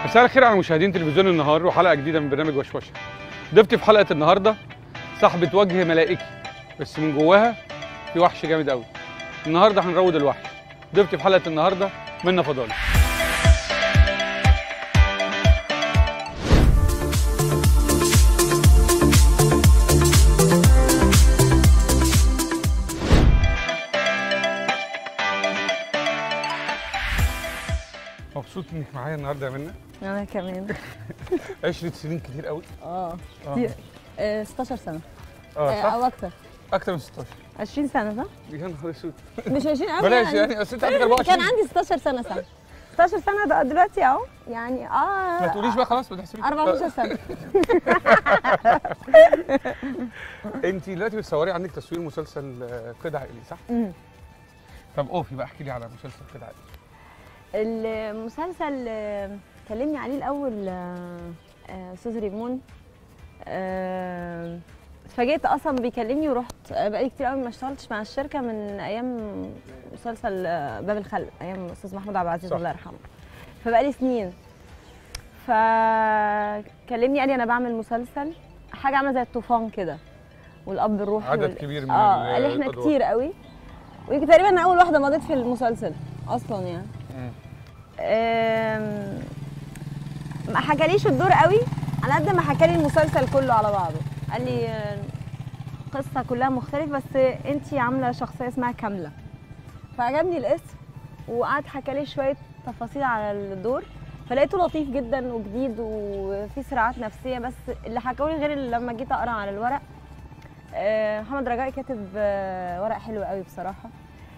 مساء الخير على مشاهدين تلفزيون النهار وحلقه جديده من برنامج وشوشه ضيفتي في حلقه النهارده صاحبه وجه ملائكي بس من جواها في وحش جامد قوي النهارده هنروض الوحش ضيفتي في حلقه النهارده منى فضالي مبسوط انك معايا النهارده يا منى انا كمان عشرة سنين كتير قوي اه آه. كتير آه، 16 سنه اه آه، صح او اكتر اكتر من 16 20 سنه صح؟ يا نهار اسود مش 20 قوي بلاش يعني اصل انت عندك كان 24 عندي 16 سنه صح 16 سنه ده دلوقتي اهو يعني اه ما تقوليش بقى خلاص ما تحسبيش 14 سنه انت دلوقتي بتصوري عندك تصوير مسلسل آه، قيد عائلي صح؟ مم. طب اوفي بقى احكي لي على مسلسل قيد عائلي المسلسل آه، كلمني عليه الاول آه، آه، استاذ ريمون آه، اتفاجئت اصلا بيكلمني ورحت آه، بقالي كتير قوي ما اشتغلتش مع الشركه من ايام مسلسل آه، باب الخلق ايام الاستاذ محمود عبد العزيز صح. الله يرحمه فبقالي سنين فكلمني قال لي انا بعمل مسلسل حاجه عامله زي الطوفان كده والاب الروحي عدد وال- كبير من اه ال- قال لي احنا الأدوار. كتير قوي ويمكن تقريبا انا اول واحده مضيت في المسلسل اصلا يعني مم. أم، ما حكاليش الدور قوي على قد ما حكالي المسلسل كله على بعضه قال لي آه، قصة كلها مختلفة بس انت عاملة شخصية اسمها كاملة فعجبني الاسم وقعد حكالي شوية تفاصيل على الدور فلقيته لطيف جدا وجديد وفي صراعات نفسية بس اللي حكولي غير اللي لما جيت اقرا على الورق آه، محمد رجائي كاتب آه، ورق حلو قوي بصراحة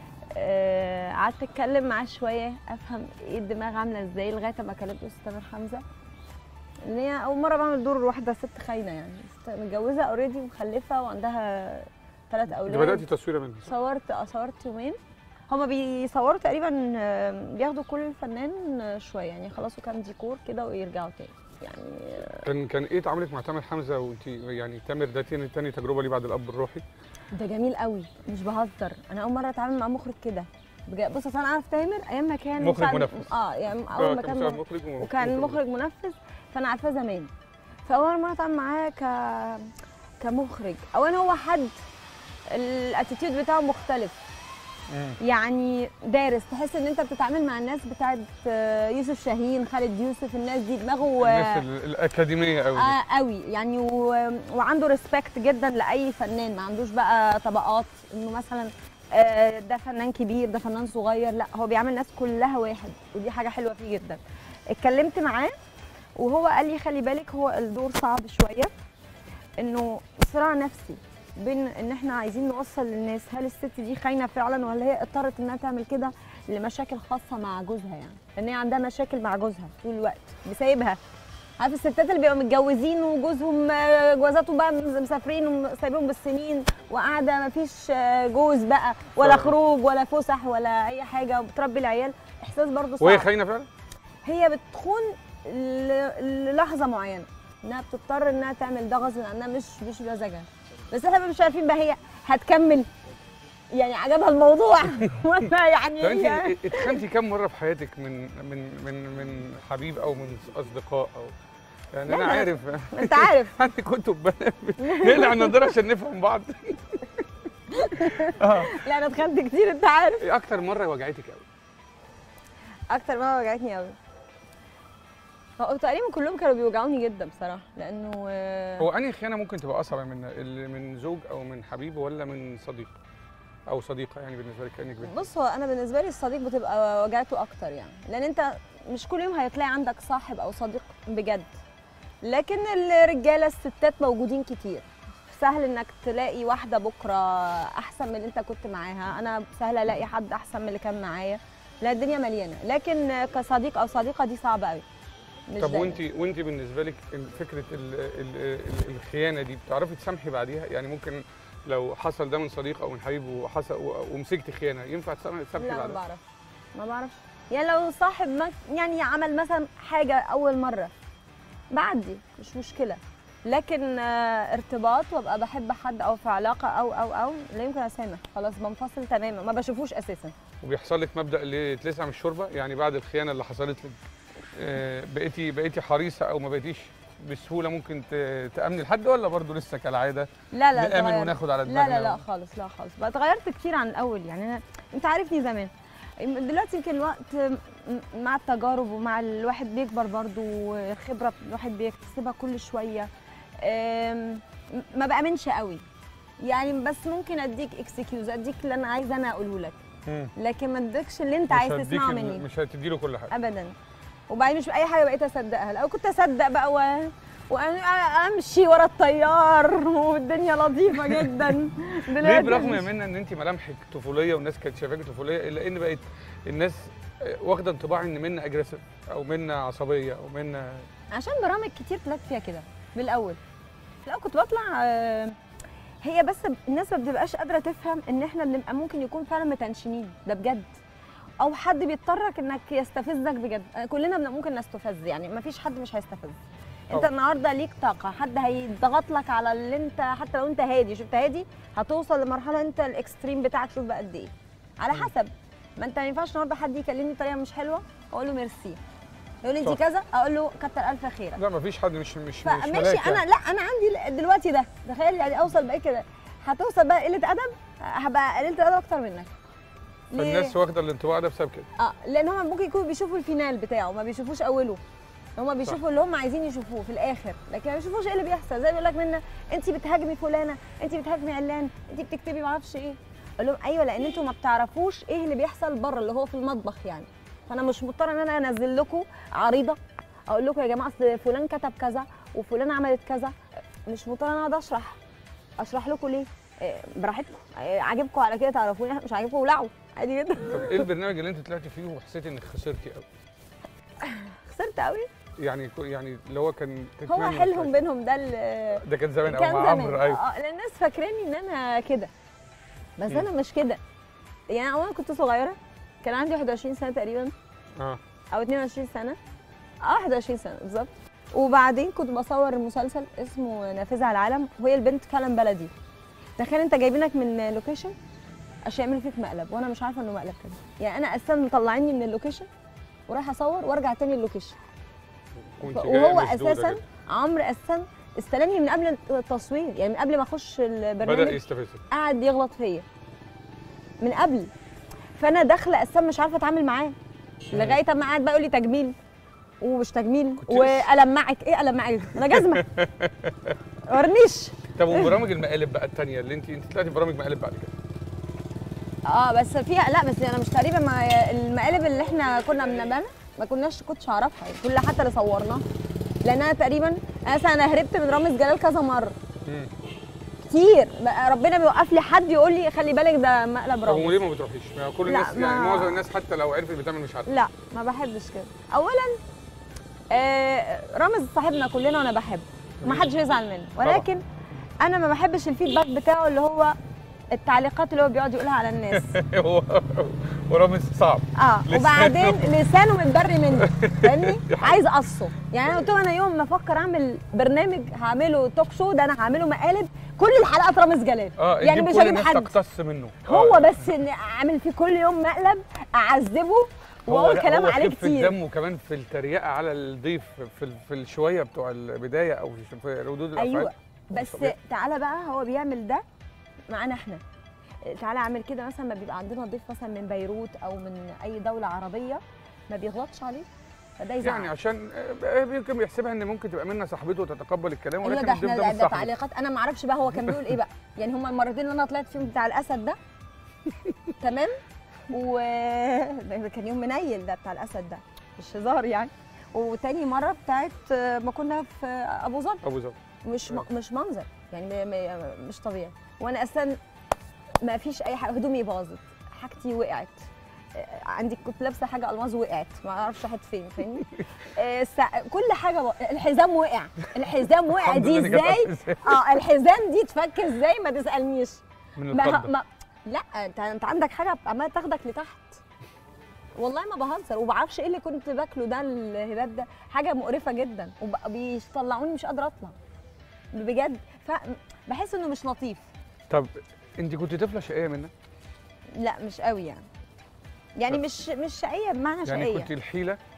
آه، قعدت اتكلم معاه شويه افهم ايه الدماغ عامله ازاي لغايه ما كلمت استاذ تامر حمزه ان هي اول مره بعمل دور واحده ست خاينه يعني ست متجوزه اوريدي ومخلفه وعندها ثلاث انت اولاد بداتي تصوير منها صح؟ صورت اه صورت يومين هما بيصوروا تقريبا آه، بياخدوا كل فنان آه، شويه يعني يخلصوا كام ديكور كده ويرجعوا تاني يعني آه، كان كان ايه تعاملك مع تامر حمزه وانت يعني تامر ده تاني تاني تجربه ليه بعد الاب الروحي ده جميل قوي مش بهزر انا اول مره اتعامل مع مخرج كده بجد بص أصل انا عارف تامر ايام ما كان مخرج مساعد- منفذ. اه يعني آه، اول ما كان كان مساعد مخرج و- وكان مخرج منفذ فانا عارفاه زمان فاول مره اتعامل معاه ك كمخرج اولا هو حد الاتيتيود بتاعه مختلف مم. يعني دارس تحس ان انت بتتعامل مع الناس بتاعت آه، يوسف شاهين خالد يوسف الناس دي دماغه الناس ال- الاكاديميه قوي دي. آه قوي يعني و... وعنده ريسبكت جدا لاي فنان ما عندوش بقى طبقات انه مثلا آه، ده فنان كبير ده فنان صغير لا هو بيعمل الناس كلها واحد ودي حاجه حلوه فيه جدا اتكلمت معاه وهو قال لي خلي بالك هو الدور صعب شويه انه صراع نفسي بين ان احنا عايزين نوصل للناس هل الست دي خاينه فعلا ولا هي اضطرت انها تعمل كده لمشاكل خاصه مع جوزها يعني ان هي عندها مشاكل مع جوزها طول الوقت بسايبها عارف الستات اللي بيبقوا متجوزين وجوزهم آه، جوازاتهم بقى مسافرين وسايبهم بالسنين وقاعده ما فيش جوز بقى ولا صح. خروج ولا فسح ولا اي حاجه وبتربي العيال احساس برضه صعب وهي خاينه فعلا؟ هي بتخون ل- للحظه معينه انها بتضطر انها تعمل ده غصب عنها مش مش بمزاجها بس احنا مش عارفين بقى هي هتكمل يعني عجبها الموضوع ولا يعني طب هي انت اتخنتي كام مره في حياتك من من من من حبيب او من اصدقاء او يعني لا، انا لا. عارف انت عارف عندي كتب بنات نقلع النضاره عشان نفهم بعض اه لا انا اتخنت كتير انت عارف ايه اكتر مره وجعتك قوي اكتر ما وجعتني قوي هو تقريبا كلهم كانوا بيوجعوني جدا بصراحه لانه آه، هو انهي خيانه ممكن تبقى اصعب من ال- من زوج او من حبيب ولا من صديق او صديقه يعني بالنسبه لك كانك بنت بص هو انا بالنسبه لي الصديق بتبقى وجعته اكتر يعني لان انت مش كل يوم هتلاقي عندك صاحب او صديق بجد لكن الرجاله الستات موجودين كتير سهل انك تلاقي واحده بكره احسن من اللي انت كنت معاها انا سهل الاقي حد احسن من اللي كان معايا لا الدنيا مليانه لكن كصديق او صديقه دي صعبه قوي مش طب دايما. وانت وانت بالنسبه لك ال- فكره ال ال ال الخيانه دي بتعرفي تسامحي بعديها يعني ممكن لو حصل ده من صديق او من حبيب وحصل و- ومسكتي خيانه ينفع تسامحي تسامحي لا ما بعدها بعرف ما بعرفش يعني لو صاحب ما يعني عمل مثلا حاجه اول مره بعدي مش مشكله لكن آه، ارتباط وابقى بحب حد او في علاقه او او او لا يمكن اسامح خلاص بنفصل تماما ما بشوفوش اساسا وبيحصل لك مبدا اللي تلسع من الشوربه يعني بعد الخيانه اللي حصلت لك آه، بقيتي بقيتي حريصه او ما بقيتيش بسهوله ممكن ت- تامني لحد ولا برضو لسه كالعاده لا لا نامن اتغيرت. وناخد على لا دماغنا لا لا خالص لا خالص بقى اتغيرت كتير عن الاول يعني انا انت عارفني زمان دلوقتي يمكن الوقت م- مع التجارب ومع الواحد بيكبر برضو وخبره الواحد بيكتسبها كل شويه أم، ما بامنش قوي يعني بس ممكن اديك اكسكيوز اديك اللي انا عايزه انا اقوله لك مم. لكن ما اديكش اللي انت مش عايز هديكي تسمعه ال- مني مش هتدي له كل حاجه ابدا وبعدين مش اي حاجه بقيت اصدقها لو كنت اصدق بقى و... وامشي ورا التيار والدنيا لطيفه جدا ليه دلوقتي برغم يا مش- منى ان انت ملامحك طفوليه والناس كانت شايفاكي طفوليه الا ان بقت الناس آه، واخده انطباع ان منى اجريسيف او منى عصبيه او منى عشان برامج كتير طلعت فيها كده من الاول لا كنت بطلع آه، هي بس الناس ما بتبقاش قادره تفهم ان احنا بنبقى ممكن يكون فعلا متنشنين ده بجد او حد بيضطرك انك يستفزك بجد آه، كلنا بن- ممكن نستفز يعني ما فيش حد مش هيستفز انت أوه. النهارده ليك طاقه حد هيضغط لك على اللي انت حتى لو انت هادي شفت هادي هتوصل لمرحله انت الاكستريم بتاعك شوف بقى قد ايه على مم. حسب ما انت ما ينفعش النهارده حد يكلمني بطريقه مش حلوه اقول له ميرسي يقول لي انت صح. كذا اقول له كتر الف خيرك لا مفيش حد مش مش مش فماشي ملاك انا يعني. لا انا عندي دلوقتي ده تخيل يعني اوصل بقى كده هتوصل بقى قله ادب هبقى قليله ادب اكتر منك ليه؟ فالناس واخده الانطباع ده بسبب كده اه لان هم ممكن يكونوا بيشوفوا الفينال بتاعه ما بيشوفوش اوله هم بيشوفوا اللي هم عايزين يشوفوه في الاخر لكن ما بيشوفوش ايه اللي بيحصل زي بيقول لك منا انت بتهاجمي فلانه انت بتهاجمي علان انت بتكتبي ما اعرفش ايه اقول لهم ايوه لان انتوا ما بتعرفوش ايه اللي بيحصل بره اللي هو في المطبخ يعني فانا مش مضطره ان انا انزل لكم عريضه اقول لكم يا جماعه اصل فلان كتب كذا وفلان عملت كذا مش مضطره ان انا اقعد اشرح اشرح لكم ليه إيه، براحتكم إيه، عاجبكم على كده تعرفوني مش عاجبكم ولعوا عادي جدا طب ايه البرنامج اللي انت طلعتي فيه وحسيتي انك خسرتي قوي خسرت قوي يعني يعني اللي هو كان هو تتمنى حلهم تلاقي- بينهم ده اللي ده كان زمان كان قوي مع زمان عمرو ايوه اه لان الناس فاكراني ان انا كده بس مم. انا مش كده يعني اولا كنت صغيره كان عندي 21 سنه تقريبا اه او 22 سنه اه 21 سنه بالظبط وبعدين كنت بصور مسلسل اسمه نافذه على العالم وهي البنت فعلا بلدي تخيل انت جايبينك من لوكيشن عشان يعملوا فيك مقلب وانا مش عارفه انه مقلب كده يعني انا اساسا مطلعيني من اللوكيشن ورايحه اصور وارجع تاني اللوكيشن وانت جاية وهو مشدودة اساسا كده. عمرو اساسا استلمني من قبل التصوير يعني من قبل ما اخش بدا البرنامج يستفزك قعد يغلط فيا من قبل فانا داخله اساسا مش عارفه اتعامل معاه لغايه اما قعد بقى يقول لي تجميل ومش تجميل كنت والمعك ايه المعك انا جزمه ورنيش طب وبرامج المقالب بقى الثانيه اللي انت انت طلعتي برامج مقالب بعد كده اه بس فيها لا بس انا مش تقريبا ما المقالب اللي احنا كنا بنعملها ما كناش كنتش اعرفها كل حتى اللي صورناها لان انا تقريبا أنا مثلا انا هربت من رامز جلال كذا مره مم. كتير بقى ربنا بيوقف لي حد يقول لي خلي بالك ده مقلب طب رامز وليه ما بتروحيش؟ ما كل لا، الناس يعني ما- معظم الناس حتى لو عرفت بتعمل مش عارفه لا ما بحبش كده اولا آه رامز صاحبنا كلنا وانا بحبه وما حدش يزعل منه ولكن انا ما بحبش الفيدباك بتاعه اللي هو التعليقات اللي هو بيقعد يقولها على الناس هو ورامز صعب اه لسانه. وبعدين لسانه متبري منه فاهمني عايز اقصه يعني انا قلت له انا يوم ما افكر اعمل برنامج هعمله توك شو ده انا هعمله مقالب كل الحلقات رامز جلال اه يعني تجيب مش كل هجيب الناس حد تقتص منه هو آه. بس ان اعمل فيه كل يوم مقلب اعذبه هو واقول لا، كلام هو عليه خفة كتير دمه كمان في التريقه على الضيف في ال- في الشويه بتوع البدايه او في- في ردود الافعال ايوه بس طبيعي. تعالى بقى هو بيعمل ده معانا احنا تعالى اعمل كده مثلا ما بيبقى عندنا ضيف مثلا من بيروت او من اي دوله عربيه ما بيغلطش عليه فده يزعل يعني عشان آه، يمكن بيحسبها ان ممكن تبقى منها صاحبته وتتقبل الكلام ايوه ولكن ده الضيف احنا ده ده, مش ده صاحبه تعليقات انا ما اعرفش بقى هو كان بيقول ايه بقى يعني هما المرتين اللي انا طلعت فيهم بتاع الاسد ده تمام و ده كان يوم منيل ده بتاع الاسد ده مش هزار يعني وتاني مره بتاعت ما كنا في ابو ظبي ابو ظبي مش م- مش منظر يعني م- م- مش طبيعي وانا اصلا ما فيش اي حاجه هدومي باظت حاجتي وقعت آه، عندي كنت لابسه حاجه الماظ وقعت ما اعرفش راحت فين فاهمني آه، السع- كل حاجه بق... الحزام وقع الحزام وقع الحمد دي لله إن جت ازاي على الحزام. اه الحزام دي تفك ازاي ما تسالنيش من ما, القبضه ما لا انت انت عندك حاجه عماله تاخدك لتحت والله ما بهزر وما بعرفش ايه اللي كنت باكله ده الهباب ده حاجه مقرفه جدا وبيطلعوني مش قادره اطلع بجد فبحس انه مش لطيف طب انت كنت طفله شقيه منها لا مش قوي يعني يعني مش مش شقيه بمعنى يعني شقيه كنت الحيله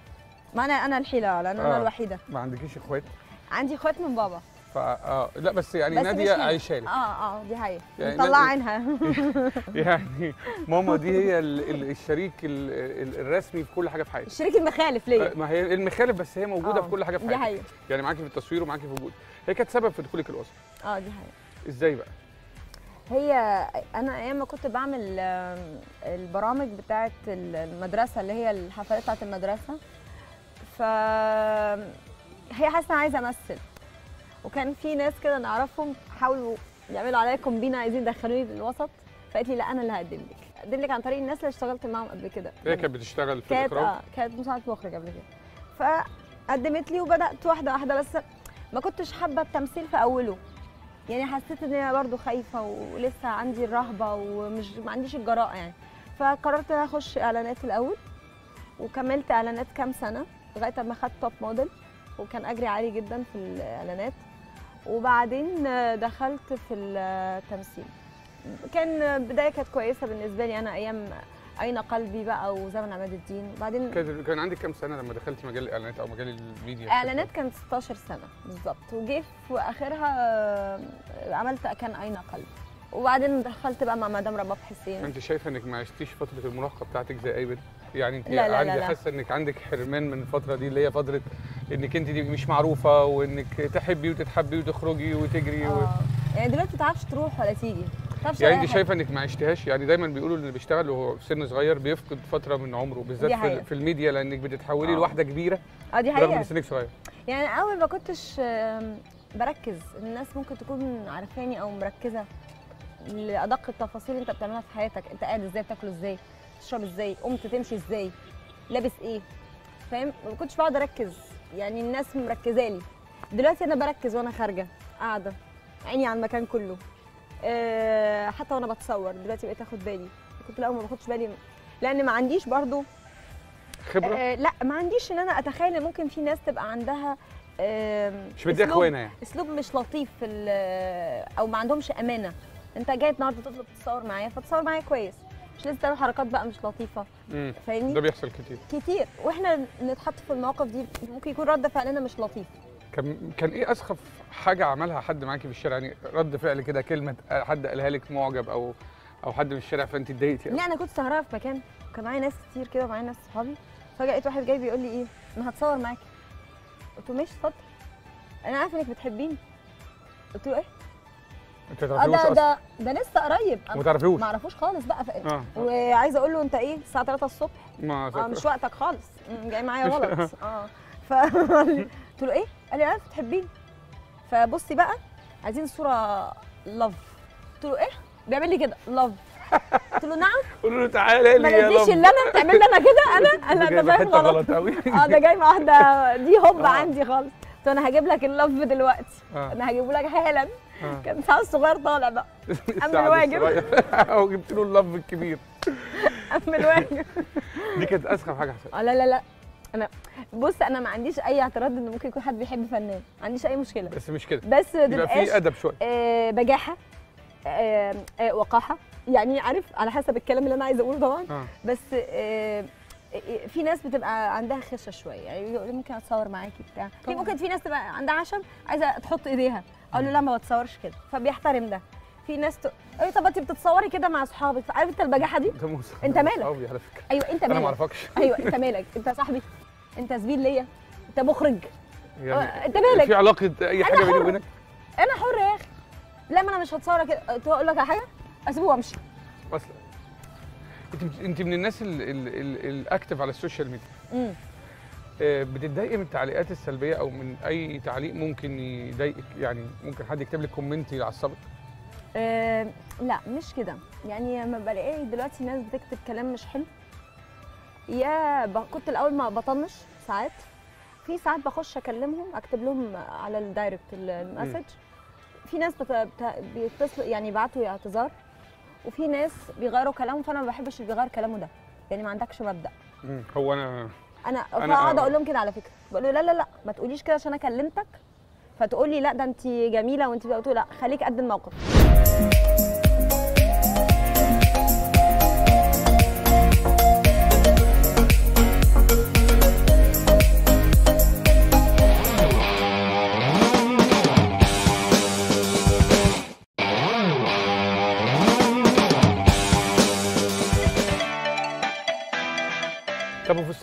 ما انا انا الحيله لان انا آه. الوحيده ما عندكيش اخوات عندي اخوات من بابا فا اه لا بس يعني بس ناديه مش هنا. عايشه لك اه اه دي حقيقه يعني مطلعه نادية- عينها يعني ماما دي هي ال- ال- الشريك ال- ال- الرسمي في كل حاجه في حياتك الشريك المخالف ليا ما هي المخالف بس هي موجوده آه، في كل حاجه في دي حياتك حقيقه يعني معاكي في التصوير ومعاكي في وجود هي كانت سبب في دخولك الوسط اه دي حقيقه ازاي بقى هي انا ايام ما كنت بعمل آم، البرامج بتاعه المدرسه اللي هي الحفلات بتاعه المدرسه ف هي حاسه أنا عايزه امثل وكان في ناس كده نعرفهم حاولوا يعملوا عليا كومبينه عايزين يدخلوني الوسط فقالت لي لا انا اللي هقدم لك اقدم لك عن طريق الناس اللي اشتغلت معاهم قبل كده هي كانت بتشتغل في كانت الاخراج اه كانت مساعده مخرج قبل كده فقدمت لي وبدات واحده واحده بس ما كنتش حابه التمثيل في اوله يعني حسيت ان انا برضو خايفه ولسه عندي الرهبه ومش ما عنديش الجراءه يعني فقررت ان أنا اخش اعلانات الاول وكملت اعلانات كام سنه لغايه ما خدت توب موديل وكان اجري عالي جدا في الاعلانات وبعدين دخلت في التمثيل كان بدايه كانت كويسه بالنسبه لي انا ايام اين قلبي بقى وزمن عماد الدين وبعدين كان كان عندك كام سنه لما دخلتي مجال الاعلانات او مجال الميديا اعلانات كانت 16 سنه بالظبط وجه في اخرها آه، عملت كان اين قلبي وبعدين دخلت بقى مع مدام رباب حسين انت شايفه انك ما عشتيش فتره المراهقه بتاعتك زي اي بنت يعني انت لا، لا، لا، عندي لا. حاسه انك عندك حرمان من الفتره دي اللي هي فتره انك انت دي مش معروفه وانك تحبي وتتحبي وتخرجي وتجري و... اه يعني دلوقتي ما تعرفش تروح ولا تيجي ما تعرفش يعني تعمل انت أي شايفه انك ما عشتهاش يعني دايما بيقولوا اللي بيشتغل وهو في سن صغير بيفقد فتره من عمره بالذات دي في, حقيقة. في الميديا لانك بتتحولي آه. لواحده كبيره حاجة. اه دي رغم ان حقيقه سنك صغير يعني اول ما كنتش آم، بركز الناس ممكن تكون عارفاني او مركزه لادق التفاصيل انت بتعملها في حياتك انت قاعد ازاي بتاكل ازاي تشرب ازاي قمت تمشي ازاي لابس ايه فاهم ما كنتش بقعد اركز يعني الناس مركزه لي دلوقتي انا بركز وانا خارجه قاعده عيني على المكان كله أه حتى وانا بتصور دلوقتي بقيت اخد بالي كنت الاول ما باخدش بالي لان ما عنديش برضو خبره أه لا ما عنديش ان انا اتخيل ان ممكن في ناس تبقى عندها آم، مش مديها أسلوب- اخوانا يعني اسلوب مش لطيف في ال- او ما عندهمش امانه انت جاي النهارده تطلب تتصور معايا فتصور معايا كويس مش لازم تعمل حركات بقى مش لطيفه مم. فاهمني ده بيحصل كتير كتير واحنا نتحط في المواقف دي ممكن يكون رد فعلنا مش لطيف كان كان ايه اسخف حاجه عملها حد معاكي في الشارع يعني رد فعل كده كلمه حد قالها لك معجب او او حد من الشارع فانت اتضايقتي أوي؟ لا انا كنت سهرانه في مكان كان معايا ناس كتير كده ومعايا ناس صحابي فجاه لقيت واحد جاي بيقول لي ايه انا هتصور معاكي قلت له ماشي اتفضل انا عارفه انك بتحبيني قلت له ايه انت اه تعرفيهوش ده اصلا ده ده لسه قريب ما تعرفيهوش ما اعرفوش خالص بقى ف... اه وعايزه اقول له انت ايه الساعه 3 الصبح ما اه فاكر. مش وقتك خالص مم، جاي معايا غلط اه ف قلت له ايه قال لي عارف بتحبيني فبصي بقى عايزين صوره لاف قلت له ايه بيعمل لي كده لاف قلت له نعم قولوا له تعالى ما لي يا لقيتنيش لمبي. اللي انا تعمل لي انا كده انا انا جايبة ده فاهم حتة غلط غلط قوي اه ده جاي مع واحده دي هوب آه. عندي خالص قلت له انا هجيب لك اللاف دلوقتي آه. انا هجيبه لك حالا آه. كان ساعه الصغير طالع بقى السعد الواجب. الصغير. او جبت له اللف الكبير قبل الواجب دي كانت اسخف حاجه حصلت اه لا لا لا انا بص انا ما عنديش اي اعتراض ان ممكن يكون حد بيحب فنان ما عنديش اي مشكله بس مش كده بس ما يبقى تبقاش في ادب شويه آه، بجاحه آه، آه، وقاحه يعني عارف على حسب الكلام اللي انا عايزه اقوله طبعا اه بس آه، آه، في ناس بتبقى عندها خشه شويه يعني يقول لي ممكن اتصور معاكي بتاع في طبعاً. ممكن في ناس تبقى عندها عشم عايزه تحط ايديها اقول له لا ما بتصورش كده فبيحترم ده في ناس ت... ايه طب انت بتتصوري كده مع اصحابك عارف انت البجاحه دي ده موسى أنت ده مالك؟ صحابي على فكره ايوه انت انا ما مالك اعرفكش ايوه انت مالك انت صاحبي انت زميل ليا انت مخرج آه، يعني انت مالك في علاقه اي حاجه بيني حر. وبينك انا حر يا اخي لا ما انا مش هتصور كده قلت له اقول لك على حاجه اسيبه وامشي اصلا انت انت من الناس ال- ال- ال- الاكتف على السوشيال ميديا امم آه، بتتضايقي من التعليقات السلبيه او من اي تعليق ممكن يضايقك يعني ممكن حد يكتب لك كومنت يعصبك أه لا مش كده يعني لما بلاقي دلوقتي ناس بتكتب كلام مش حلو يا ب... كنت الاول ما بطنش ساعات في ساعات بخش اكلمهم اكتب لهم على الدايركت ال- المسج في ناس بت... بت... بيتصلوا يعني يبعتوا اعتذار وفي ناس بيغيروا كلامهم فانا ما بحبش اللي بيغير كلامه ده يعني ما عندكش مبدا مم. هو انا انا أنا- فاقعد آه. اقول لهم كده على فكره بقول له لا لا لا ما تقوليش كده عشان انا كلمتك فتقول لي لا ده انت جميله وانت قلت له لا خليك قد الموقف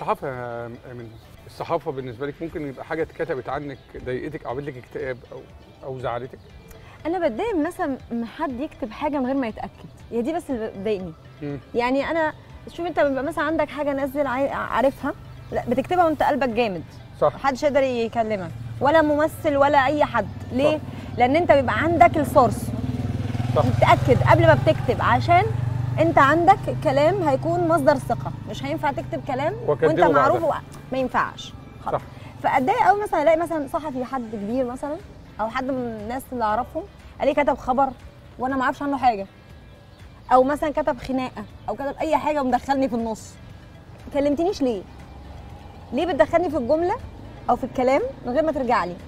الصحافه يا امين الصحافه بالنسبه لك ممكن يبقى حاجه اتكتبت عنك ضايقتك او عملت لك اكتئاب او او زعلتك انا بتضايق مثلا من حد يكتب حاجه من غير ما يتاكد هي دي بس اللي بتضايقني مم. يعني انا شوف انت بيبقى مثلا عندك حاجه نازل عاي- عارفها لا بتكتبها وانت قلبك جامد صح محدش يقدر يكلمك ولا ممثل ولا اي حد ليه لان انت بيبقى عندك السورس صح. متاكد قبل ما بتكتب عشان انت عندك كلام هيكون مصدر ثقه مش هينفع تكتب كلام وأكدبه وانت معروف بعدها. و... ما ينفعش صح. خلاص فاتضايق قوي مثلا الاقي مثلا صحفي حد كبير مثلا او حد من الناس اللي اعرفهم قال لي كتب خبر وانا ما اعرفش عنه حاجه او مثلا كتب خناقه او كتب اي حاجه ومدخلني في النص كلمتنيش ليه ليه بتدخلني في الجمله او في الكلام من غير ما ترجع لي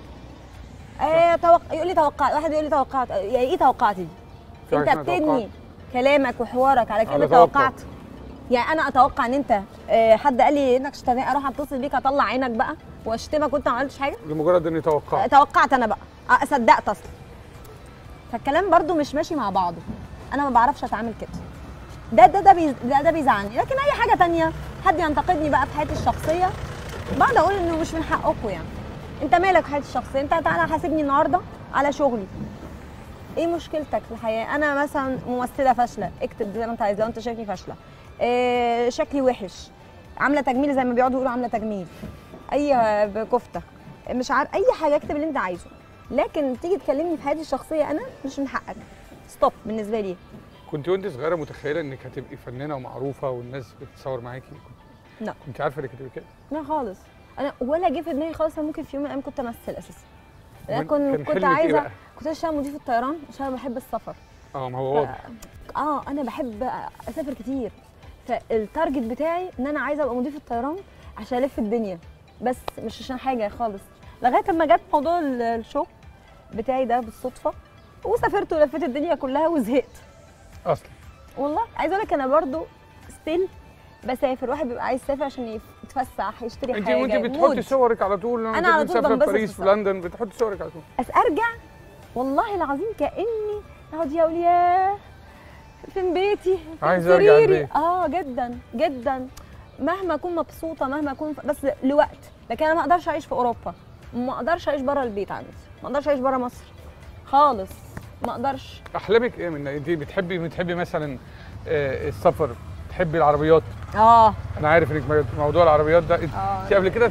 آه توق... يقول لي توقعت واحد يقول لي توقعت يعني ايه توقعت دي في انت حاجة اسمها بتبني توقعت. كلامك وحوارك على على كلمه توقع. توقعت يعني انا اتوقع ان انت آه، حد قال لي انك شتمني اروح اتصل بيك اطلع عينك بقى واشتمك وانت ما عملتش حاجه لمجرد اني توقعت توقعت انا بقى آه، صدقت اصلا فالكلام برضو مش ماشي مع بعضه انا ما بعرفش اتعامل كده ده ده ده, بيز... ده, ده بيزعلني لكن اي حاجه تانية حد ينتقدني بقى في حياتي الشخصيه بقعد اقول انه مش من حقكم يعني انت مالك في حياتي الشخصيه انت تعالى حاسبني النهارده على شغلي ايه مشكلتك في الحياه انا مثلا ممثله فاشله اكتب زي ما انت عايز لو انت شايفني فاشله إيه شكلي وحش عامله تجميل زي ما بيقعدوا يقولوا عامله تجميل اي كفته مش عارف اي حاجه اكتب اللي انت عايزه لكن تيجي تكلمني في حياتي الشخصيه انا مش من حقك ستوب بالنسبه لي كنت وانت صغيره متخيله انك هتبقي فنانه ومعروفه والناس بتتصور معاكي لا. كنت عارفه انك هتبقي كده لا خالص انا ولا جه في دماغي خالص أنا ممكن في يوم من الايام كنت امثل اساسا انا وين- كنت كان كنت حلمك إيه عايزه بقى؟ كنت اشتغل مضيف الطيران عشان انا بحب السفر اه ما هو واضح اه انا بحب اسافر كتير فالتارجت بتاعي ان انا عايزه ابقى مضيف الطيران عشان الف الدنيا بس مش عشان حاجه خالص لغايه اما جت موضوع ال- الشغل بتاعي ده بالصدفه وسافرت ولفيت الدنيا كلها وزهقت اصلا والله عايزه اقول لك انا برضو ستيل بسافر واحد بيبقى عايز يسافر عشان يف- يتفسح يشتري انت حاجه وانت مود. بتحطي صورك على طول لما أنا على تبقي طول مسافره بنبسط باريس في بالصور. لندن بتحطي صورك على طول بس ارجع والله العظيم كاني اقعد يا اولياء فين بيتي فين عايزة أرجع سريري؟ البيت. اه جدا جدا مهما اكون مبسوطه مهما اكون بس لوقت لكن انا ما اقدرش اعيش في اوروبا ما اقدرش اعيش بره البيت عندي ما اقدرش اعيش بره مصر خالص ما اقدرش احلامك ايه من انت بتحبي بتحبي مثلا آه، السفر بتحبي العربيات اه انا عارف انك مو- موضوع العربيات ده انت اه انت قبل كده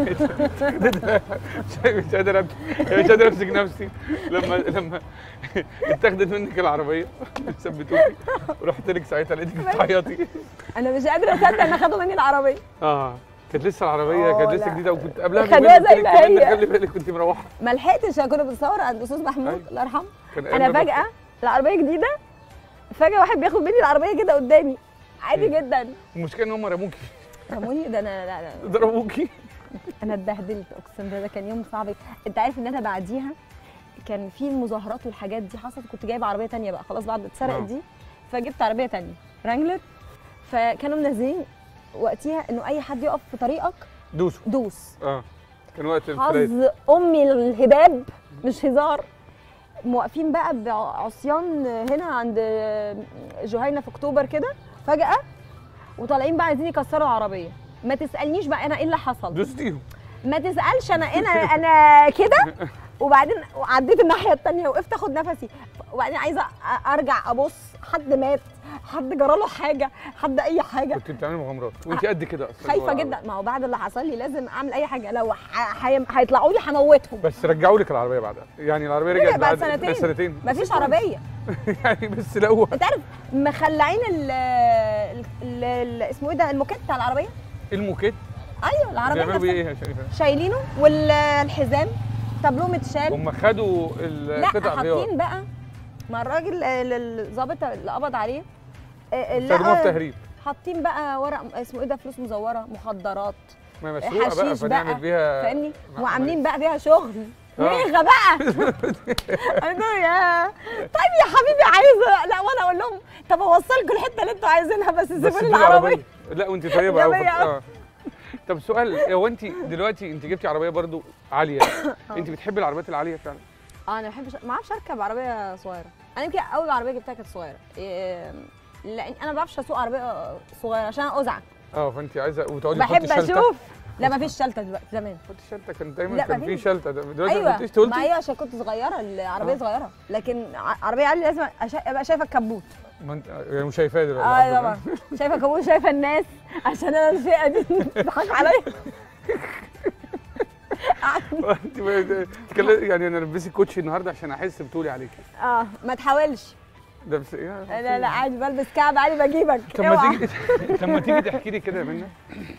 مش قادر أمسك- مش قادر امسك نفسي لما لما اتاخدت منك العربيه ثبتوكي ورحت لك ساعتها لقيتك بتعيطي انا مش قادره اصدق ان خدوا مني العربيه اه كانت لسه العربيه آه، كانت لسه لا. جديده وكنت قبلها خدوها بيومين زي قلت ما لك كمان هي. خلي بالك كنت مروحه ما لحقتش أنا كنا بنصور عند استاذ محمود أيوة. الله يرحمه كان انا أيام فجاه العربيه جديده فجاه واحد بياخد مني العربيه كده قدامي عادي إيه. جدا المشكله ان هم رموكي رموني ده انا لا لا ضربوكي انا اتبهدلت اقسم بالله ده كان يوم صعب انت عارف ان انا بعديها كان في مظاهرات والحاجات دي حصلت كنت جايبه عربيه تانية بقى خلاص بعد اتسرقت آه. دي فجبت عربيه تانية رانجلر فكانوا منزلين وقتها انه اي حد يقف في طريقك دوسوا دوس اه كان وقت الفلايت حظ امي الهباب مش هزار موقفين بقى بعصيان هنا عند جهينه في اكتوبر كده فجاه وطالعين بقى عايزين يكسروا العربيه ما تسالنيش بقى انا ايه اللي حصل دوستيهم ما تسالش انا انا انا كده وبعدين عديت الناحيه التانية وقفت اخد نفسي وبعدين عايزه أ- ارجع ابص حد مات حد جرى له حاجه حد اي حاجه كنت بتعملي مغامرات وانت قد كده اصلا خايفه جوه جدا العربية. ما هو بعد اللي حصل لي لازم اعمل اي حاجه لو ح- هي- هيطلعوا لي هموتهم بس رجعوا لك العربيه بعدها يعني العربيه رجع رجعت بعد بعد سنتين. سنتين مفيش عربيه يعني بس لقوها انت عارف مخلعين ال ال- ال- اسمه ايه ده الموكيت بتاع العربيه الموكيت ايوه العربيه بيعملوا نفسها بيه ايه يا شريفه؟ شايلينه والحزام تابلوه متشال هم خدوا لا القطع الغيار حاطين بقى مع الراجل ال- ال- الظابط اللي قبض عليه آه، استخدموها في لقى- تهريب حاطين بقى ورق اسمه ايه ده فلوس مزوره مخدرات ما مسروقه بقى حشيش فنعمل بقى بيها فاهمني مع- وعاملين بقى بيها شغل آه. ميغا بقى انا يا طيب يا حبيبي عايزه لا وانا اقول لهم طب اوصلكم الحته اللي انتوا عايزينها بس بس سيبوا لي دي العربيه لا وانت طيبه قوي إيجابية أوي. اه طب سؤال هو انت دلوقتي انت جبتي عربيه برضو عاليه انت بتحبي العربيات العاليه فعلا اه انا ما بحبش ما اعرفش اركب عربيه صغيره انا يمكن اول عربيه جبتها كانت صغيره إيه، لان انا ما بعرفش اسوق عربيه صغيره عشان انا ازعج اه فانت عايزه وتقعدي تحطي بحب شلتة اشوف لا ما فيش شلته دلوقتي زمان تحطي شلتة كان دايما لا، كان في مفيش. شلتة ده- دلوقتي ما ايوه كنتيش تقولي ما ايوه عشان كنت صغيره العربيه آه. صغيره لكن ع- عربيه عاليه لازم أشا- ابقى شايفه الكبوت ما انت يعني مش شايفاه دلوقتي اه الحمد طبعا شايفه كبوت شايفه الناس عشان انا الفئه دي بتضحك عليا لله. انت بقى- تكلم- يعني انا لبسي كوتشي النهارده عشان احس بطولي عليكي اه ما تحاولش ده بس ايه لا لا عادي بلبس كعب عادي بجيبك طب ما اوعى. تيجي طب ما تيجي تحكي لي كده يا منى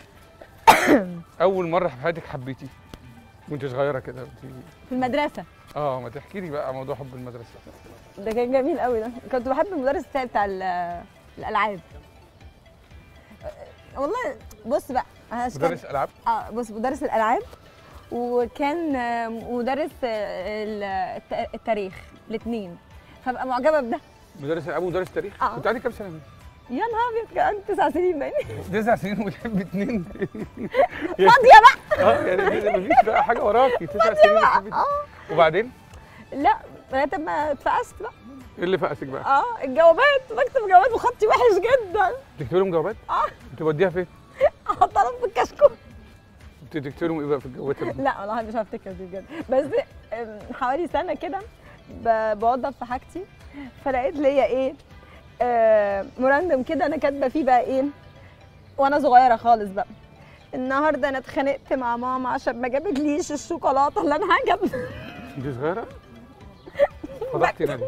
اول مره في حياتك حبيتي وانت صغيره كده وانت في المدرسه اه ما تحكي لي بقى موضوع حب المدرسه ده كان جميل قوي ده كنت بحب المدرس بتاعي بتاع ال- الالعاب والله بص بقى أنا كان- مدرس العاب اه بص مدرس الالعاب وكان آه، مدرس آه، ال- الت- التاريخ الاثنين فبقى معجبه بده مدرس العاب ومدرس تاريخ آه. كنت عندي كام سنه يا نهار ابيض كان عندي تسع سنين باين تسع سنين وتحب اتنين فاضيه بقى اه يعني دي- مفيش بقى حاجه وراكي تسع سنين وتحب اتنين. اه وبعدين لا لغايه ما اتفقست بقى ايه اللي فقسك بقى؟ اه الجوابات بكتب جوابات وخطي وحش جدا بتكتبي لهم جوابات؟ اه بتوديها فين؟ احطها لهم في الكشكول بتكتبي لهم ايه بقى في الجوابات؟ اللي- لا والله مش هفتكر دي بجد بس أم، حوالي سنه كده ب- بوضب في حاجتي فلقيت ليا ايه آه، مراندم كده انا كاتبه فيه بقى ايه وانا صغيره خالص بقى النهارده انا اتخانقت مع ماما عشان ما جابتليش الشوكولاته اللي انا عجبتني انت صغيره؟ فضحتي نادي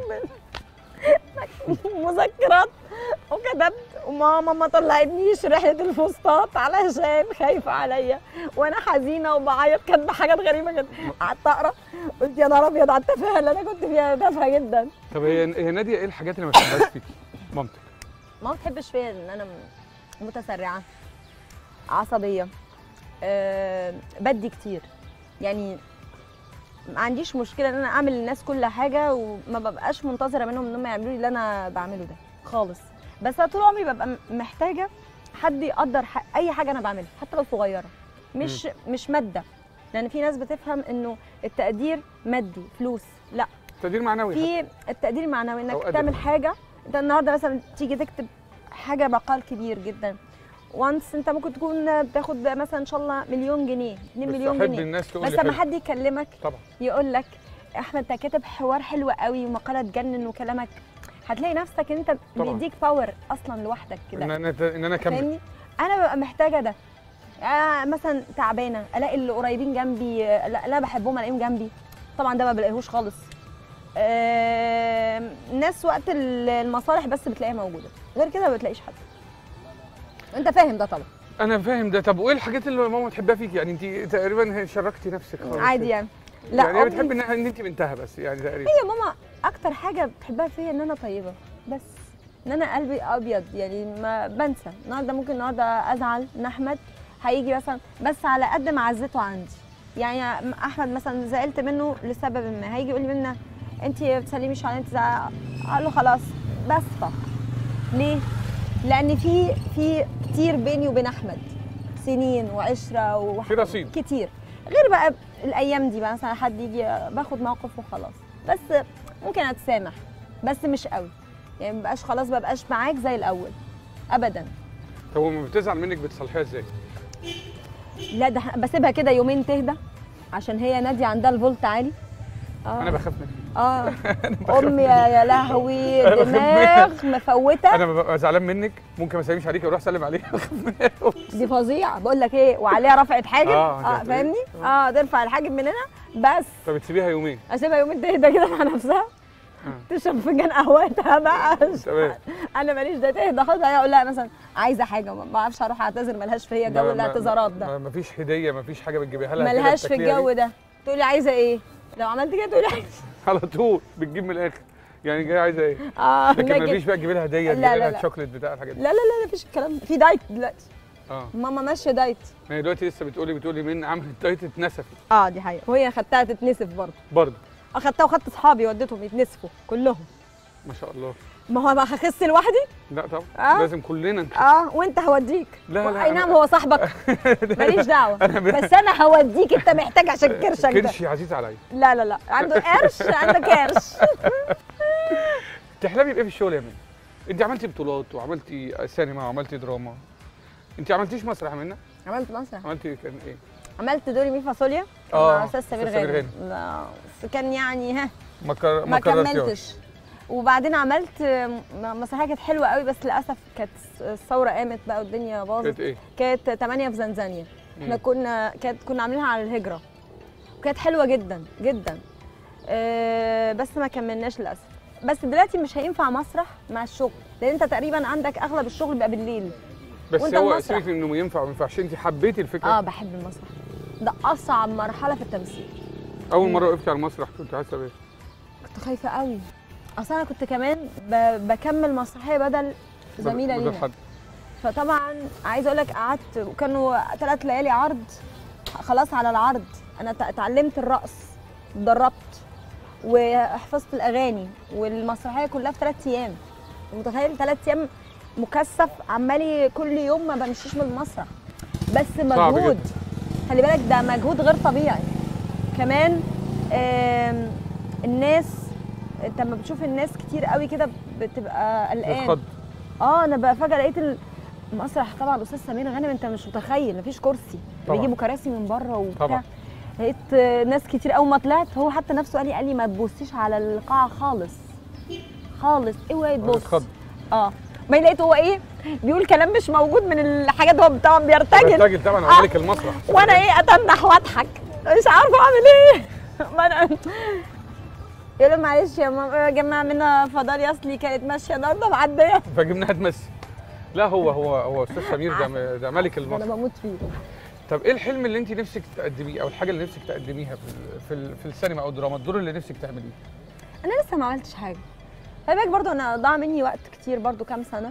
مذكرات وكتبت وماما ما طلعتنيش رحله الفسطاط علشان خايفه عليا وانا حزينه وبعيط كاتبه حاجات غريبه جدا قعدت اقرا قلت يا نهار ابيض على التفاهه اللي انا كنت فيها تافهه جدا طب هي هي ناديه ايه الحاجات اللي ما بتحبهاش فيكي؟ مامتك ما بتحبش فيا ان انا م- متسرعه عصبيه أه بدي كتير يعني ما عنديش مشكله ان انا اعمل للناس كل حاجه وما ببقاش منتظره منهم ان هم يعملوا لي اللي انا بعمله ده خالص بس أنا طول عمري ببقى م- محتاجه حد يقدر ح- اي حاجه انا بعملها حتى لو صغيره مش مش ماده لان في ناس بتفهم انه التقدير مادي فلوس لا تقدير معنوي في التقدير المعنوي أو انك أدبي. تعمل حاجه انت النهارده مثلا تيجي تكتب حاجه مقال كبير جدا وانس انت ممكن تكون بتاخد مثلا ان شاء الله مليون جنيه 2 بس مليون احب جنيه الناس تقول بس لي لما حلو. حد يكلمك طبعا يقول لك احمد انت كاتب حوار حلو قوي ومقاله تجنن وكلامك هتلاقي نفسك انت طبعاً. بيديك باور اصلا لوحدك ان كده انا ان انا اكمل فاهمني انا ببقى محتاجه ده آه مثلا تعبانه الاقي اللي قريبين جنبي آه، لا, لا بحبهم الاقيهم جنبي طبعا ده ما بلاقيهوش خالص آه ناس وقت ال- المصالح بس بتلاقيها موجوده غير كده ما بتلاقيش حد انت فاهم ده طبعا انا فاهم ده طب وايه الحاجات اللي ماما تحبها فيكي يعني انت تقريبا شركتي نفسك خالص عادي كده. يعني لا يعني هي أمي- بتحب ان ان انت بنتها بس يعني تقريبا هي ماما اكتر حاجه بتحبها فيا ان انا طيبه بس ان انا قلبي ابيض يعني ما بنسى النهارده ممكن النهارده ازعل ان احمد هيجي مثلا بس على قد معزته عندي يعني احمد مثلا زعلت منه لسبب ما هيجي يقول لي منى انت ما بتسلميش على انت زع- اقول له خلاص بس ليه لان في في كتير بيني وبين احمد سنين وعشره وح- في رصيد كتير غير بقى الايام دي بقى مثلا حد يجي باخد موقف وخلاص بس ممكن اتسامح بس مش قوي يعني مبقاش خلاص مبقاش معاك زي الاول ابدا طب وما بتزعل منك بتصلحيها ازاي؟ لا ده بسيبها كده يومين تهدى عشان هي ناديه عندها الفولت عالي اه انا بخاف منك اه امي يا يا لهوي أنا بخاف دماغ مفوته انا ببقى زعلان منك ممكن ما اسلمش عليك واروح اسلم عليها بخاف منها دي فظيعه بقول لك ايه وعليها رفعه حاجب آه، اه دي فاهمني هتلاقي. اه ترفع الحاجب من هنا بس فبتسيبيها يومين اسيبها يومين تهدى كده مع نفسها تشرب فنجان قهوتها بقى تمام انا ماليش ده تهدى خالص هي اقول لها مثلا عايزه حاجه ما اعرفش اروح اعتذر ملهاش فيا جو ما- ما- الاعتذارات ده ما- ما فيش هديه ما فيش حاجه بتجيبيها لها كده ملهاش في بتاكليها الجو دي. ده تقولي عايزه ايه لو عملت كده تقولي عايزه على طول بتجيب من الاخر يعني جايه عايزه ايه اه لكن ما لكن فيش بقى تجيبي لها هديه لا، تجيبي لا، لها لا. الشوكليت بتاع الحاجات دي لا لا لا مفيش الكلام ده في دايت دلوقتي اه ماما ماشيه دايت ما هي دلوقتي لسه بتقولي بتقولي من عملت دايت اتنسفت اه دي حقيقه وهي خدتها تتنسف برضه برضه اخدتها وخدت اصحابي وديتهم يتنسفوا كلهم ما شاء الله ما هو ما هخس لوحدي لا طبعا آه. لازم كلنا نخس. اه وانت هوديك لا، لا، اي أنا- نعم هو صاحبك ماليش دعوه أنا ب- بس انا هوديك انت محتاج عشان كرشك ده كرشي عزيز عليا لا لا لا عنده قرش عندك قرش تحلمي بايه في الشغل يا منى؟ انت عملتي بطولات وعملتي سينما وعملتي دراما انت عملتيش مسرح يا منى عملت مسرح عملتي كان ايه عملت دوري مي فاصوليا آه، مع استاذ سمير أستاذ سمير غانم لا، بس كان يعني ها ما كر... ما كررتيهاش. كملتش وبعدين عملت م- مسرحيه كانت حلوه قوي بس للاسف كانت الثوره قامت بقى والدنيا باظت كانت ايه كانت 8 في زنزانيا احنا مم. كنا كانت كنا عاملينها على الهجره وكانت حلوه جدا جدا أه بس ما كملناش للاسف بس دلوقتي مش هينفع مسرح مع الشغل لان انت تقريبا عندك اغلب الشغل بيبقى بالليل بس وأنت هو المسرح. سيبك من انه ينفع وما ينفعش انت حبيتي الفكره اه بحب المسرح ده اصعب مرحله في التمثيل اول مره وقفتي على المسرح كنت حاسه بايه كنت خايفه قوي اصل انا كنت كمان ب... بكمل مسرحيه بدل زميله بدل لينا حد. فطبعا عايزه اقول لك قعدت وكانوا ثلاث ليالي عرض خلاص على العرض انا ت- اتعلمت الرقص اتدربت وحفظت الاغاني والمسرحيه كلها في ثلاث ايام متخيل ثلاث ايام مكثف عمالي كل يوم ما بمشيش من المسرح بس صعب مجهود جدا. خلي بالك ده مجهود غير طبيعي كمان آم، الناس انت لما بتشوف الناس كتير قوي كده بتبقى قلقان الخض اه انا بقى فجاه لقيت المسرح طبعا الاستاذ سمير غانم انت مش متخيل مفيش كرسي طبعا. بيجيبوا كراسي من بره وبتاع طبعا. لقيت آه، ناس كتير اول ما طلعت هو حتى نفسه قال لي قال لي ما تبصيش على القاعه خالص خالص اوعي تبص الخض اه ما لقيت هو ايه بيقول كلام مش موجود من الحاجات هو طبعا بيرتجل الراجل طبعا هو آه. ملك المسرح وانا ايه اتنح واضحك مش عارفه اعمل ايه ما انا يقول له معلش يا ماما يا جماعه منى فضالي اصلي كانت ماشيه النهارده معديه فجبناها تمثل لا هو هو هو استاذ سمير ده ده ملك انا المسرح بموت فيه طب ايه الحلم اللي انت نفسك تقدميه او الحاجه اللي نفسك تقدميها في ال- في, ال- في السينما او الدراما الدور اللي نفسك تعمليه انا لسه ما عملتش حاجه خلي بالك برضه انا ضاع مني وقت كتير برضه كام سنه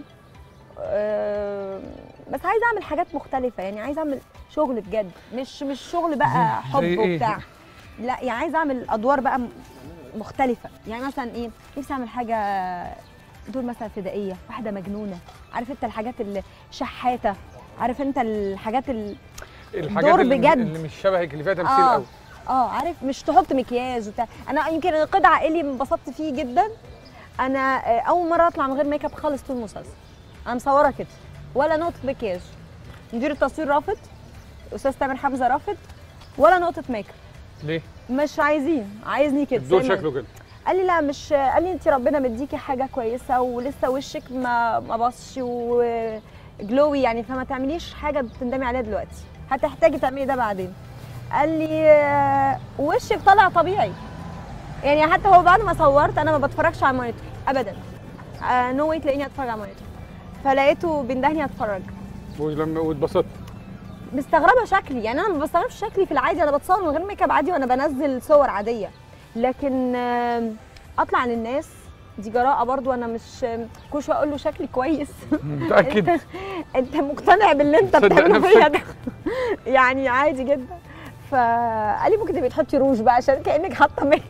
أه بس عايزه اعمل حاجات مختلفه يعني عايزه اعمل شغل بجد مش مش شغل بقى زي حب إيه؟ وبتاع لا يعني عايزه اعمل ادوار بقى م- مختلفه يعني مثلا ايه نفسي اعمل حاجه دور مثلا فدائيه واحده مجنونه عارف انت الحاجات اللي شحاته عارف انت الحاجات اللي الحاجات دور اللي, بجد. اللي مش شبهك اللي فيها تمثيل اه قوي اه عارف مش تحط مكياج وبتاع انا يمكن القطع عائلي انبسطت فيه جدا انا آه، اول مره اطلع من غير ميك اب خالص طول المسلسل انا مصوره كده ولا نقطه مكياج مدير التصوير رافض استاذ تامر حمزه رافض ولا نقطه ميك اب ليه مش عايزين عايزني كده الدور زي ما- شكله كده قال لي لا مش قال لي انت ربنا مديكي حاجه كويسه ولسه وشك ما ما بصش وجلوي يعني فما تعمليش حاجه تندمي عليها دلوقتي هتحتاجي تعملي ده بعدين قال لي آه، وشك طالع طبيعي يعني حتى هو بعد ما صورت انا ما بتفرجش على المونيتور ابدا نو واي تلاقيني اتفرج على المونيتور فلقيته بيندهني اتفرج ولما واتبسطت مستغربه شكلي يعني انا ما بستغربش شكلي في العادي انا بتصور من غير ميك اب عادي وانا بنزل صور عاديه لكن آم، اطلع للناس دي جراءه برضو انا مش آم، كل شويه اقول له شكلي كويس متاكد انت انت مقتنع باللي انت صدق بتعمله نفسك. فيا ده يعني عادي جدا فقال لي ممكن تبقي تحطي روج بقى عشان كانك حاطه ميك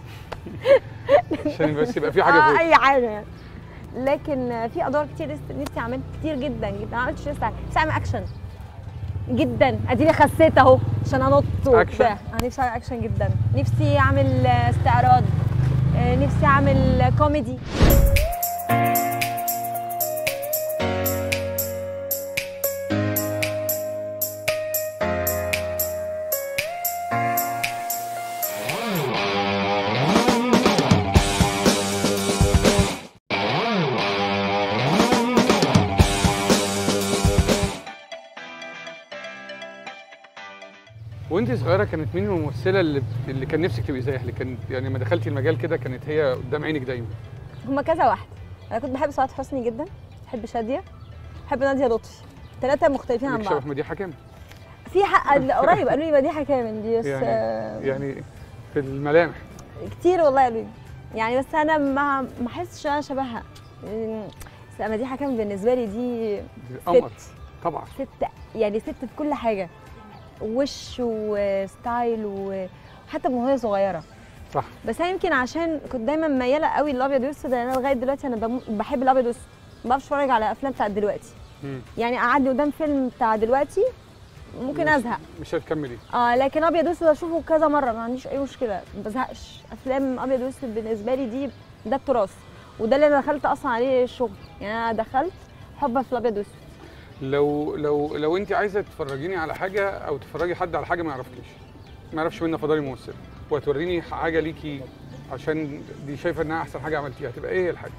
عشان بس يبقى في حاجه آه فوق اي حاجه يعني لكن في ادوار كتير لسه نفسي اعمل كتير جدا جدا ما عملتش لسه نفسي اعمل اكشن جدا اديني خسيت اهو عشان انط أكشن؟ وبتاع انا نفسي اعمل اكشن جدا نفسي اعمل آه، استعراض آه، نفسي اعمل آه، كوميدي وانت صغيره كانت مين الممثله اللي بت- اللي كان نفسك تبقي زيها اللي كانت يعني لما دخلتي المجال كده كانت هي قدام عينك دايما هما كذا واحده انا كنت بحب سعاد حسني جدا بحب شاديه بحب ناديه لطفي ثلاثه مختلفين عن انك بعض شبه مديحه كامل في حق قريب قالوا لي مديحه كامل دي بس يعني آه، يعني في الملامح كتير والله قالوا لي يعني بس انا ما ما احسش انا شبهها أمم، بس مديحه كامل بالنسبه لي دي قمر ست طبعا ست يعني ست في كل حاجه وش وستايل وحتى من وهي صغيره صح بس انا يمكن عشان كنت دايما مياله قوي للابيض والاسود انا لغايه دلوقتي انا بمو- بحب الابيض والاسود ما بعرفش اتفرج على افلام بتاعت دلوقتي مم. يعني قعدني قدام فيلم بتاع دلوقتي ممكن مش- ازهق مش هتكملي اه لكن ابيض واسود اشوفه كذا مره ما عنديش اي مشكله ما بزهقش افلام ابيض واسود بالنسبه لي دي ده التراث وده اللي انا دخلت اصلا عليه الشغل يعني انا دخلت حبا في الابيض واسود لو لو لو انت عايزه تفرجيني على حاجه او تفرجي حد على حاجه ما يعرفكيش ما يعرفش منى فضالي ممثله وتوريني حاجه ليكي عشان دي شايفه انها احسن حاجه عملتيها هتبقى ايه هي الحاجه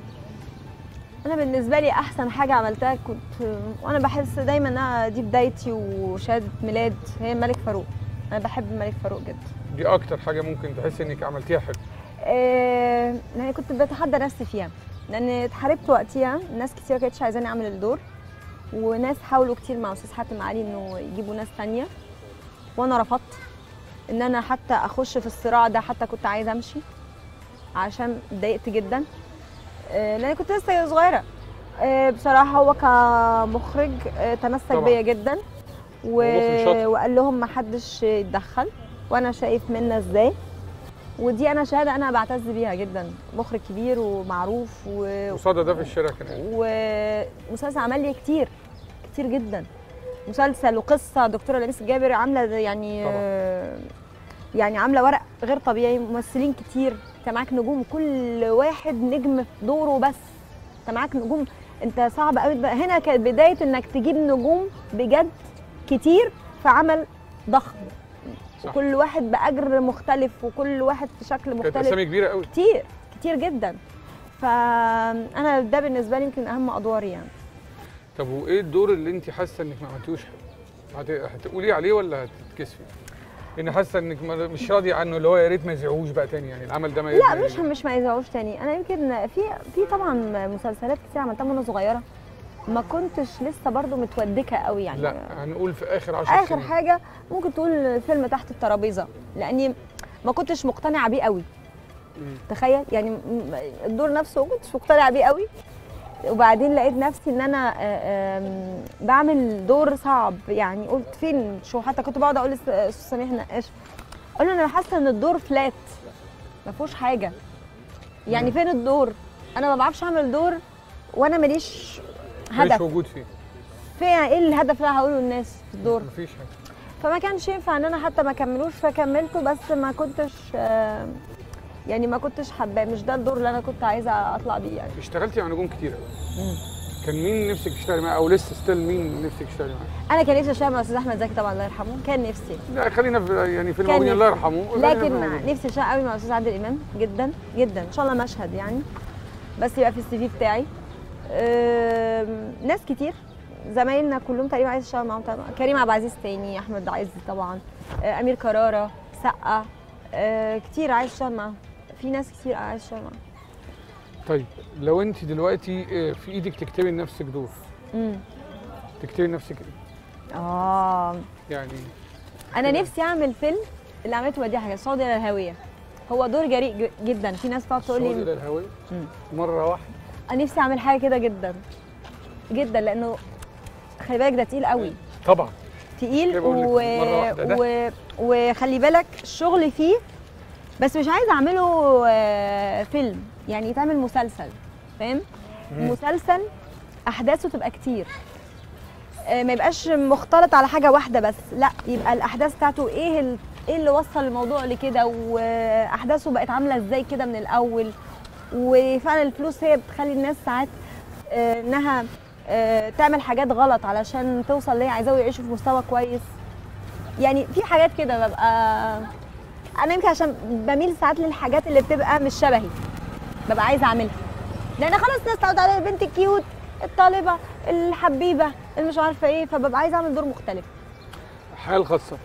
انا بالنسبه لي احسن حاجه عملتها كنت وانا بحس دايما انها دي بدايتي وشهاده ميلاد هي الملك فاروق انا بحب الملك فاروق جدا دي اكتر حاجه ممكن تحسي انك عملتيها حلو آه، لان كنت بتحدى نفسي فيها لان اتحاربت وقتها ناس كتير ما كانتش عايزاني اعمل الدور وناس حاولوا كتير مع استاذ حاتم علي انه يجيبوا ناس تانية وانا رفضت ان انا حتى اخش في الصراع ده حتى كنت عايزه امشي عشان اتضايقت جدا آه، لان كنت لسه صغيره آه، بصراحه هو كمخرج آه، تمسك طبعاً. بيا جدا و... هو مخرج شاطر. وقال لهم ما حدش يتدخل وانا شايف منا ازاي ودي انا شهاده انا بعتز بيها جدا مخرج كبير ومعروف و... وصدى ده في الشارع كان ايه ومسلسل عمل لي كتير كتير جدا مسلسل وقصه دكتوره لميس الجابر عامله زي- يعني طبعاً. آه، يعني عامله ورق غير طبيعي ممثلين كتير انت معاك نجوم كل واحد نجم في دوره بس انت معاك نجوم انت صعب قوي تبقى- هنا كانت بدايه انك تجيب نجوم بجد كتير في عمل ضخم صح. وكل واحد باجر مختلف وكل واحد في شكل كانت مختلف اسامي كبيره قوي كتير كتير جدا فانا ده بالنسبه لي يمكن اهم ادواري يعني طب وايه الدور اللي انت حاسه انك ما عملتوش حلو هت... هتقولي عليه ولا هتتكسفي ان حاسه انك ما- مش راضيه عنه اللي هو يا ريت ما يذيعوش بقى تاني يعني العمل ده ما لا ما- مش مش ما يزعوش تاني انا يمكن في في طبعا مسلسلات كتير عملتها وانا صغيره ما كنتش لسه برضو متودكه قوي يعني لا هنقول في اخر 10 اخر سنين حاجه ممكن تقول فيلم تحت الترابيزه لاني ما كنتش مقتنعه بيه قوي مم. تخيل يعني م- الدور نفسه ما كنتش مقتنعه بيه قوي وبعدين لقيت نفسي ان انا آه، آم، بعمل دور صعب يعني قلت فين شو حتى كنت بقعد اقول لاستاذ سميح نقاش اقول له انا حاسه ان الدور فلات ما فيهوش حاجه يعني فين الدور انا ما بعرفش اعمل دور وانا ماليش ماليش هدف وجود فيه فين ايه الهدف اللي أنا هقوله للناس في الدور مفيش حاجه فما كانش ينفع ان انا حتى ما كملوش فكملته بس ما كنتش آه، يعني ما كنتش حباه مش ده الدور اللي انا كنت عايزه اطلع بيه يعني اشتغلتي مع نجوم كتير قوي كان مين نفسك تشتغلي معاه او لسه ستيل مين نفسك تشتغلي معاه؟ انا كان نفسي اشتغل مع استاذ احمد زكي طبعا الله يرحمه كان نفسي لا خلينا في يعني في كان الموجودين الله نفسي. يرحمه خلينا في لكن الموجودين. نفسي اشتغل قوي مع استاذ عادل امام جدا جدا ان شاء الله مشهد يعني بس يبقى في السي في بتاعي آم، ناس كتير زمايلنا كلهم تقريبا عايز اشتغل معاهم طبعا كريم عبد العزيز تاني احمد عز طبعا آه، امير كراره سقا آه، كتير عايز اشتغل معاهم في ناس كتير عايز اشتغل معاهم طيب لو انت دلوقتي آه، في ايدك تكتبي لنفسك دور امم تكتبي لنفسك ايه؟ اه يعني انا كده. نفسي اعمل فيلم اللي عملته وديع حاجه صعود الى الهويه هو دور جريء ج- جدا في ناس بتقعد تقول صعود لي الى الهواء مم. مره واحده انا نفسي اعمل حاجه كده جدا جدا لانه خلي بالك ده تقيل قوي طبعا تقيل زي ما بقول لك، و... مرة واحدة ده. و... وخلي بالك الشغل فيه بس مش عايزه اعمله آه، فيلم يعني يتعمل مسلسل فاهم مم. مسلسل احداثه تبقى كتير آه، ما يبقاش مختلط على حاجه واحده بس لا يبقى الاحداث بتاعته ايه ال... ايه اللي وصل الموضوع لكده واحداثه بقت عامله ازاي كده من الاول وفعلا الفلوس هي بتخلي الناس ساعات آه، انها آه، تعمل حاجات غلط علشان توصل اللي هي عايزاه ويعيشوا في مستوى كويس يعني في حاجات كده ببقى انا يمكن عشان بميل ساعات للحاجات اللي بتبقى مش شبهي ببقى عايزه اعملها لان خلاص الناس تعود عليا البنت الكيوت الطالبه الحبيبه اللي مش عارفه ايه فببقى عايزه اعمل دور مختلف حياه الخاصه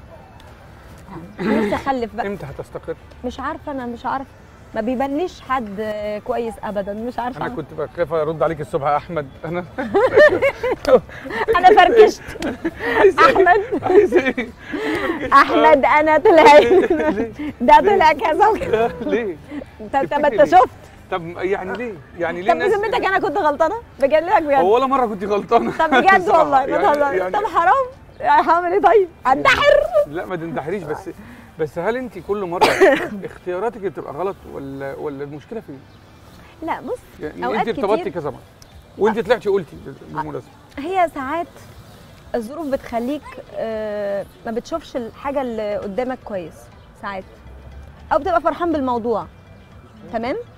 نفسي اخلف بقى امتى هتستقر؟ مش عارفه انا مش عارفه ما بيبانليش حد كويس ابدا مش عارفه انا كنت بخاف ارد عليك الصبح يا احمد انا انا فركشت احمد عايز ايه؟ احمد انا طلع ده طلع كذا وكذا ليه؟ انت طب تفتكري انت ليه؟ شفت طب يعني ليه؟ يعني ليه طب بذمتك انا كنت غلطانه بكلمك بجد هو ولا مره كنت غلطانه طب بجد بصراحة. والله ما يعني- تهزرش يعني طب حرام يعني هعمل ايه طيب انتحر لا ما تنتحريش بس بس هل انت كل مره اختياراتك بتبقى غلط ولا ولا المشكله فين؟ لا بص يعني أوقات انت ارتبطتي كتير- كذا مره وانت طلعتي قلتي بالمناسبه هي ساعات الظروف بتخليك آه، ما بتشوفش الحاجه اللي قدامك كويس ساعات او بتبقى فرحان بالموضوع تمام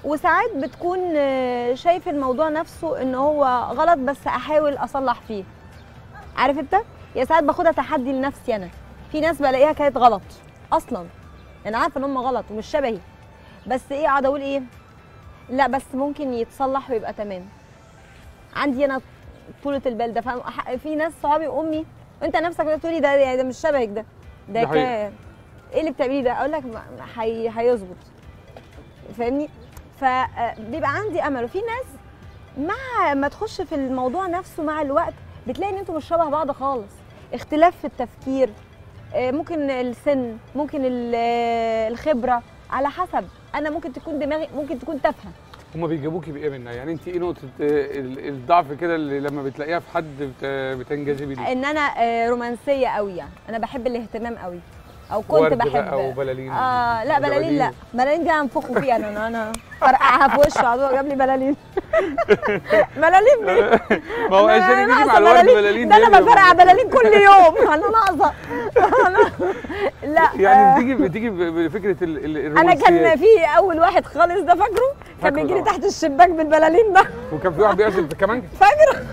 وساعات بتكون آه، شايف الموضوع نفسه ان هو غلط بس احاول اصلح فيه عارف انت يا ساعات باخدها تحدي لنفسي انا في ناس بلاقيها كانت غلط اصلا انا عارفه ان هم غلط ومش شبهي بس ايه اقعد اقول ايه لا بس ممكن يتصلح ويبقى تمام عندي انا طولة البال ده فاهم أح- في ناس صحابي وامي وانت نفسك بتقولي ده يعني ده مش شبهك ده ده ده حقيقي. كان ايه اللي بتعمليه ده اقول لك ما- ما- هي هيظبط فاهمني فبيبقى عندي امل وفي ناس مع ما تخش في الموضوع نفسه مع الوقت بتلاقي ان انتوا مش شبه بعض خالص اختلاف في التفكير آه، ممكن السن ممكن ال- آه، الخبره على حسب انا ممكن تكون دماغي ممكن تكون تافهه هما بيجيبوكي بايه منها يعني انت ايه نقطه آه، ال- الضعف كده اللي لما بتلاقيها في حد بت- بتنجذبي ليه ان انا آه، رومانسيه قوي يعني انا بحب الاهتمام قوي او كنت ورد بحب بقى وبلالين اه لا بلالين لا ودباديب. بلالين دي هنفخه فيها انا انا انا فرقعها في وشه على طول جاب لي بلالين بلالين مين؟ ما هو أنا عشان يجي ناقصة مع الورد بلالين ده انا يبقى- بفرقع بلالين كل يوم انا ناقصه لا يعني آه، بتيجي بتيجي ب- بفكره ال- ال- انا كان الرومانسيات. في اول واحد خالص ده فاكره كان فاكره بيجي لي طبعا. تحت الشباك بالبلالين ده وكان في واحد بيعزف في كمان فاكره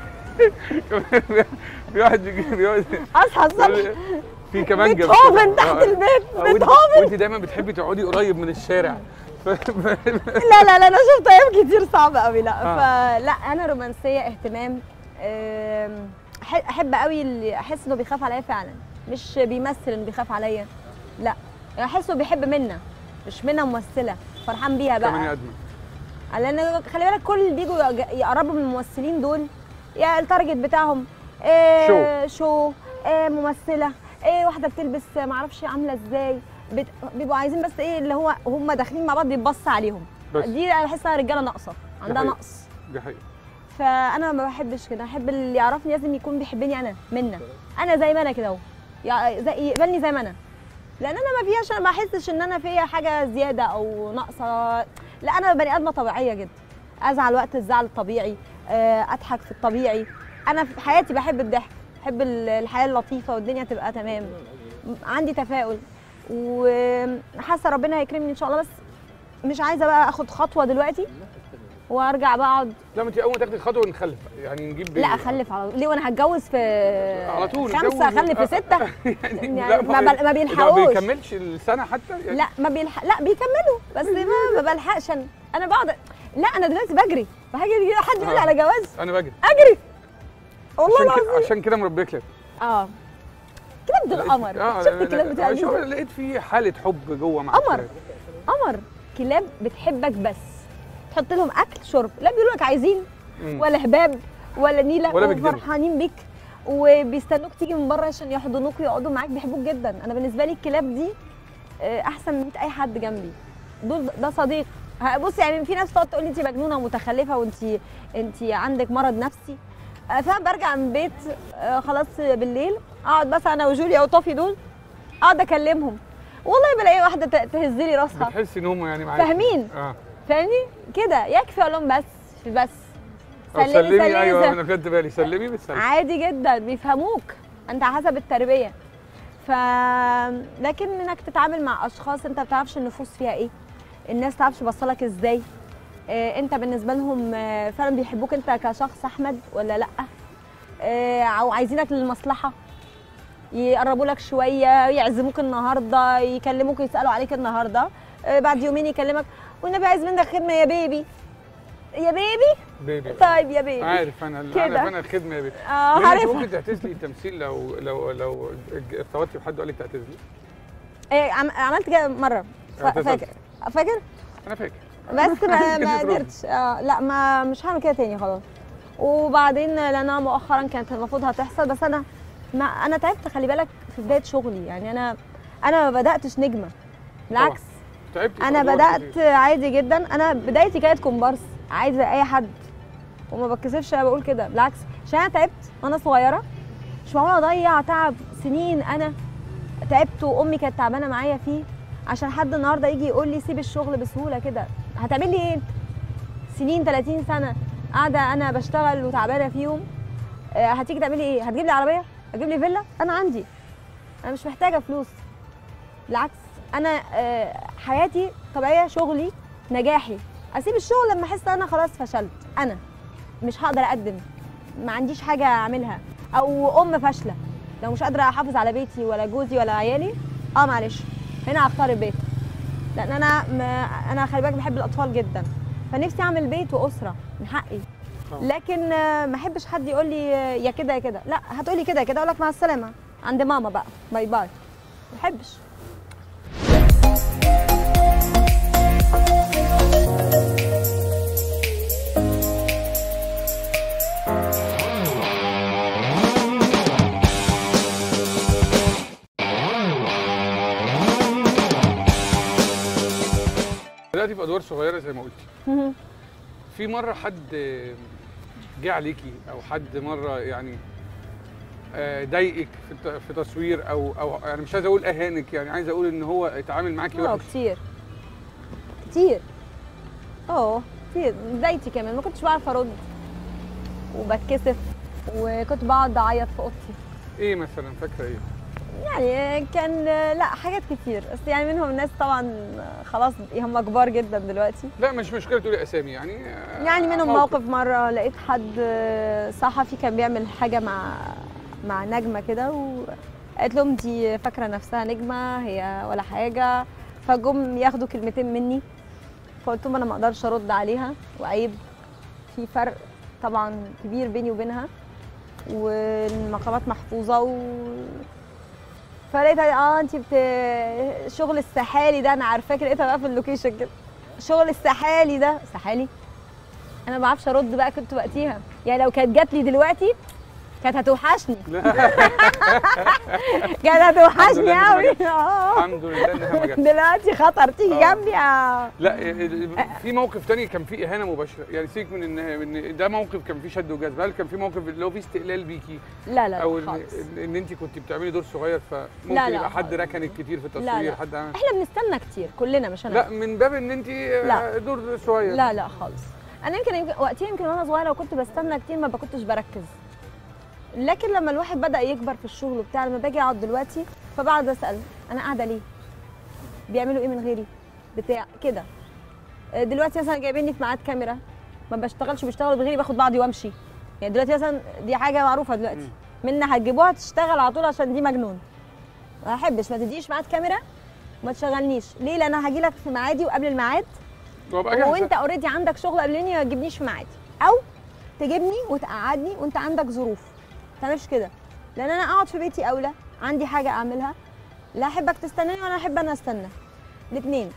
في واحد بيجي بيقعد اصحى الصبح في كمان بيتهوفن تحت البيت وانت بيتهوفن وانت دايما بتحبي تقعدي قريب من الشارع ف- ف- لا لا لا انا شفت ايام كتير صعبه قوي لا آه. فلا انا رومانسيه اهتمام أم، أح- احب قوي اللي احس انه بيخاف عليا فعلا مش بيمثل انه بيخاف عليا لا احسه بيحب منا مش منا ممثله فرحان بيها كمان بقى يقدم لان خلي بالك كل اللي بيجوا يج- يقربوا من الممثلين دول يا التارجت بتاعهم إيه شو إيه ممثله ايه واحده بتلبس معرفش عامله ازاي بت... بيبقوا عايزين بس ايه اللي هو هم داخلين مع بعض بيتبص عليهم بس دي انا بحس انها رجاله ناقصه عندها حقيقة. نقص دي حقيقه فانا ما بحبش كده احب اللي يعرفني لازم يكون بيحبني انا منا انا زي ما انا كده اهو يع- زي- يقبلني زي ما انا لان انا ما فيهاش انا ما احسش ان انا فيا حاجه زياده او ناقصه لا انا بني ادمه طبيعيه جدا ازعل وقت الزعل الطبيعي آه، اضحك في الطبيعي انا في حياتي بحب الضحك بحب ال- الحياه اللطيفه والدنيا تبقى تمام عندي تفاؤل وحاسه ربنا هيكرمني ان شاء الله بس مش عايزه بقى اخد خطوه دلوقتي وارجع بقى اقعد لا ما انت اول ما تاخدي خطوه نخلف يعني نجيب بيبي لا اخلف على ليه وانا هتجوز في على طول خمسه نتجوز. اخلف في سته يعني يعني ما, بل... ما ما بيلحقوش بيكملش السنه حتى يعني لا ما بيلحق لا بيكملوا بس ما, ما بلحقش انا انا بقعد لا انا دلوقتي بجري فهاجي حد يقول لي آه. على جواز انا بجري اجري والله عشان العظيم كده عشان كده مربيه كلاب اه كلاب دول قمر اه شفت لا- الكلاب لا- بتاع شوف، دي؟ لقيت في حاله حب جوه مع قمر. الكلاب. قمر كلاب بتحبك بس تحط لهم اكل شرب لا بيقولوا لك عايزين مم. ولا هباب ولا نيله ولا بيكدبوا. وفرحانين بيك وبيستنوك تيجي من بره عشان يحضنوك ويقعدوا معاك بيحبوك جدا انا بالنسبه لي الكلاب دي آه، احسن من 100 اي حد جنبي دول ده صديق ه- بص يعني في ناس تقعد تقول لي انت مجنونه ومتخلفه وانت انت عندك مرض نفسي آه، فبرجع من البيت آه، خلاص بالليل اقعد بس انا وجوليا وطافي دول اقعد اكلمهم والله بلاقي واحده ت- تهز لي راسها بتحسي ان هم يعني معاكي فاهمين؟ اه فاهمني كده يكفي اقول لهم بس بس أو سلمي ايوه انا خدت بالي سلمي بتسلمي عادي جدا بيفهموك انت حسب التربيه ف لكن انك تتعامل مع اشخاص انت ما بتعرفش النفوس فيها ايه الناس ما تعرفش بصلك ازاي آه، انت بالنسبه لهم آه، فعلا بيحبوك انت كشخص احمد ولا لا آه، او عايزينك للمصلحه يقربوا لك شويه يعزموك النهارده يكلموك يسالوا عليك النهارده آه، بعد يومين يكلمك والنبي عايز منك خدمه يا بيبي يا بيبي بيبي طيب يا بيبي عارف انا كده. عارف انا الخدمه يا بيبي اه ليه انت عارفها ممكن تعتزلي التمثيل لو لو لو ارتبطتي بحد وقال لك تعتزلي إيه عم- عملت كده مره ف- اعتزلت. فاكر فاكر انا فاكر بس ما ما كده قدرتش آه لا ما مش هعمل كده تاني خلاص وبعدين لان مؤخرا كانت المفروض هتحصل بس انا ما انا تعبت خلي بالك في بدايه شغلي يعني انا انا ما بداتش نجمه بالعكس تعبتي في انا أدوار بدات كتير. عادي جدا انا بدايتي كانت كومبارس عادي زي اي حد وما بتكسفش انا بقول كده بالعكس عشان انا تعبت وانا صغيره مش معقول اضيع تعب سنين انا تعبت وامي كانت تعبانه معايا فيه عشان حد النهارده يجي يقول لي سيب الشغل بسهوله كده هتعمل لي ايه انت سنين 30 سنه قاعده انا بشتغل وتعبانه فيهم آه، هتيجي تعملي ايه هتجيب لي عربيه هتجيب لي فيلا انا عندي انا مش محتاجه فلوس بالعكس انا آه، حياتي طبيعيه شغلي نجاحي اسيب الشغل لما احس ان انا خلاص فشلت انا مش هقدر اقدم ما عنديش حاجه اعملها او ام فاشله لو مش قادره احافظ على بيتي ولا جوزي ولا عيالي اه معلش هنا هختار البيت لان انا ما انا خلي بالك بحب الاطفال جدا فنفسي اعمل بيت واسره من حقي آه. لكن آه، ما احبش حد يقول لي آه، يا كده يا كده لا هتقولي كده يا كده اقول لك مع السلامه عند ماما بقى باي باي ما بحبش بداتي في ادوار صغيره زي ما قلتي في مره حد جه عليكي او حد مره يعني آه، ضايقك في الت- في تصوير او او يعني مش عايز اقول اهانك يعني عايز اقول ان هو اتعامل معاكي اه وحش كتير كتير اه كتير بدايتي كمان ما كنتش بعرف ارد وبتكسف وكنت بقعد اعيط في اوضتي ايه مثلا فاكره ايه؟ يعني كان لا حاجات كتير بس يعني منهم ناس طبعا خلاص هم كبار جدا دلوقتي لا مش مشكله تقولي اسامي يعني آه، يعني منهم موقف مره لقيت حد صحفي كان بيعمل حاجه مع مع نجمه كده وقالت لهم دي فاكره نفسها نجمه هي ولا حاجه فجم ياخدوا كلمتين مني فقلت لهم انا ما اقدرش ارد عليها وعيب في فرق طبعا كبير بيني وبينها والمقامات محفوظه و فلقيتها اه انت بت شغل السحالي ده انا عارفاك لقيتها بقى في اللوكيشن كده شغل السحالي ده سحالي انا ما بعرفش ارد بقى كنت وقتيها يعني لو كانت جات لي دلوقتي كانت هتوحشني كانت هتوحشني لله قوي إنها اه الحمد لله انها ما جاتش دلوقتي خطر تيجي آه. جنبي آه. لا إيه- في موقف تاني كان فيه اهانه مباشره يعني سيبك من ان من ده موقف كان فيه شد وجذب هل كان في موقف اللي هو فيه استقلال بيكي لا لا او لا ان, خالص إن انت كنت بتعملي دور صغير فممكن لا، لا يبقى حد خالص. ركنك كتير في لا، التصوير لا. حد عمل احنا بنستنى كتير كلنا مش انا لا من باب ان انت لا. دور صغير لا لا خالص انا يمكن يمكن- وقتها يمكن وانا صغيره وكنت بستنى كتير ما كنتش بركز لكن لما الواحد بدا يكبر في الشغل وبتاع لما باجي اقعد دلوقتي فبقعد اسال انا قاعده ليه بيعملوا ايه من غيري بتاع كده آه، دلوقتي مثلا جايبيني في ميعاد كاميرا ما بشتغلش بيشتغلوا بغيري باخد بعضي وامشي يعني دلوقتي مثلا دي حاجه معروفه دلوقتي منا هتجيبوها تشتغل على طول عشان دي مجنون ما احبش ما تديش ميعاد كاميرا وما تشغلنيش ليه لان انا هاجي لك في ميعادي وقبل الميعاد وابقى جاهزة. وانت اوريدي عندك شغل قبلني ما تجيبنيش في ميعادي او تجيبني وتقعدني وانت عندك ظروف ما تعملش كده لان انا اقعد في بيتي اولى عندي حاجه اعملها لا احبك تستناني ولا احب انا استنى الاثنين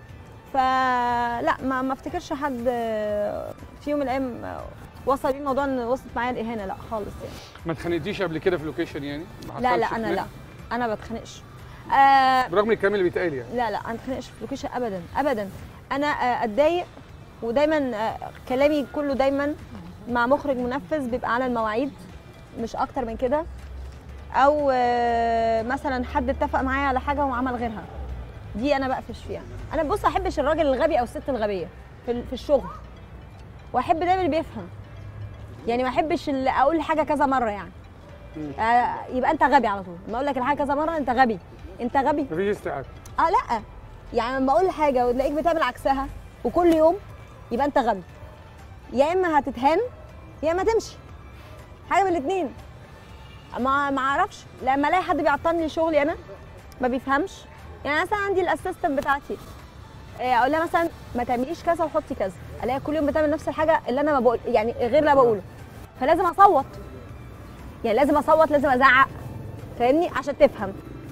فلا ما ما افتكرش حد في يوم من الايام وصل بيه الموضوع ان وصلت معايا الاهانه لا خالص يعني ما اتخانقتيش قبل كده في لوكيشن يعني ما لا لا حصلش انا خناق؟ لا انا ما بتخانقش آه برغم الكلام اللي بيتقال يعني لا لا انا ما بتخانقش في لوكيشن ابدا ابدا انا آه، اتضايق ودايما آه، كلامي كله دايما مع مخرج منفذ بيبقى على المواعيد مش اكتر من كده او آه، مثلا حد اتفق معايا على حاجه وعمل غيرها دي انا بقفش فيها انا بص ما احبش الراجل الغبي او الست الغبيه في ال- في الشغل واحب دايما اللي بيفهم يعني ما احبش اللي اقول حاجه كذا مره يعني مم. آه، يبقى انت غبي على طول ما اقول لك الحاجه كذا مره انت غبي انت غبي مفيش استيعاب اه لا يعني لما اقول حاجه وتلاقيك بتعمل عكسها وكل يوم يبقى انت غبي يا اما هتتهان يا اما تمشي حاجه من الاثنين ما ما اعرفش لما الاقي حد بيعطلني شغلي انا ما بيفهمش يعني مثلا عندي الاسيستنت بتاعتي إيه، اقول لها مثلا ما تعمليش كذا وحطي كذا الاقي كل يوم بتعمل نفس الحاجه اللي انا ما بقول يعني غير اللي أنا بقوله فلازم اصوت يعني لازم اصوت لازم ازعق فاهمني عشان تفهم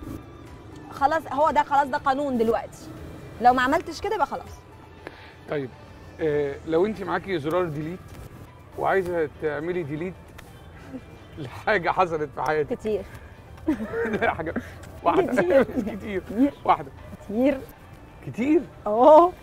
خلاص هو ده خلاص ده قانون دلوقتي لو ما عملتش كده يبقى خلاص طيب آه لو انت معاكي زرار ديليت وعايزه تعملي ديليت لحاجه حصلت في حياتك كتير حاجه واحده كتير. مش كتير كتير واحده كتير كتير اه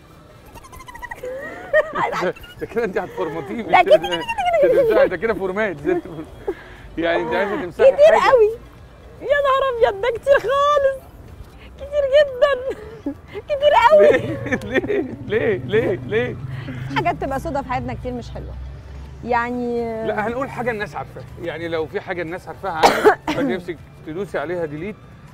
ده كده انت هتفرمطيه لا، كده- كده كده ده كده فورمات زي- يعني انت عايزه تمسحي كتير حاجة. قوي يا نهار ابيض ده كتير خالص كتير جدا كتير قوي ليه ليه ليه ليه ليه حاجات تبقى سودا في حياتنا كتير مش حلوه يعني لا هنقول حاجه الناس عارفاها يعني لو في حاجه الناس عارفاها عنك فنفسك تدوسي عليها ديليت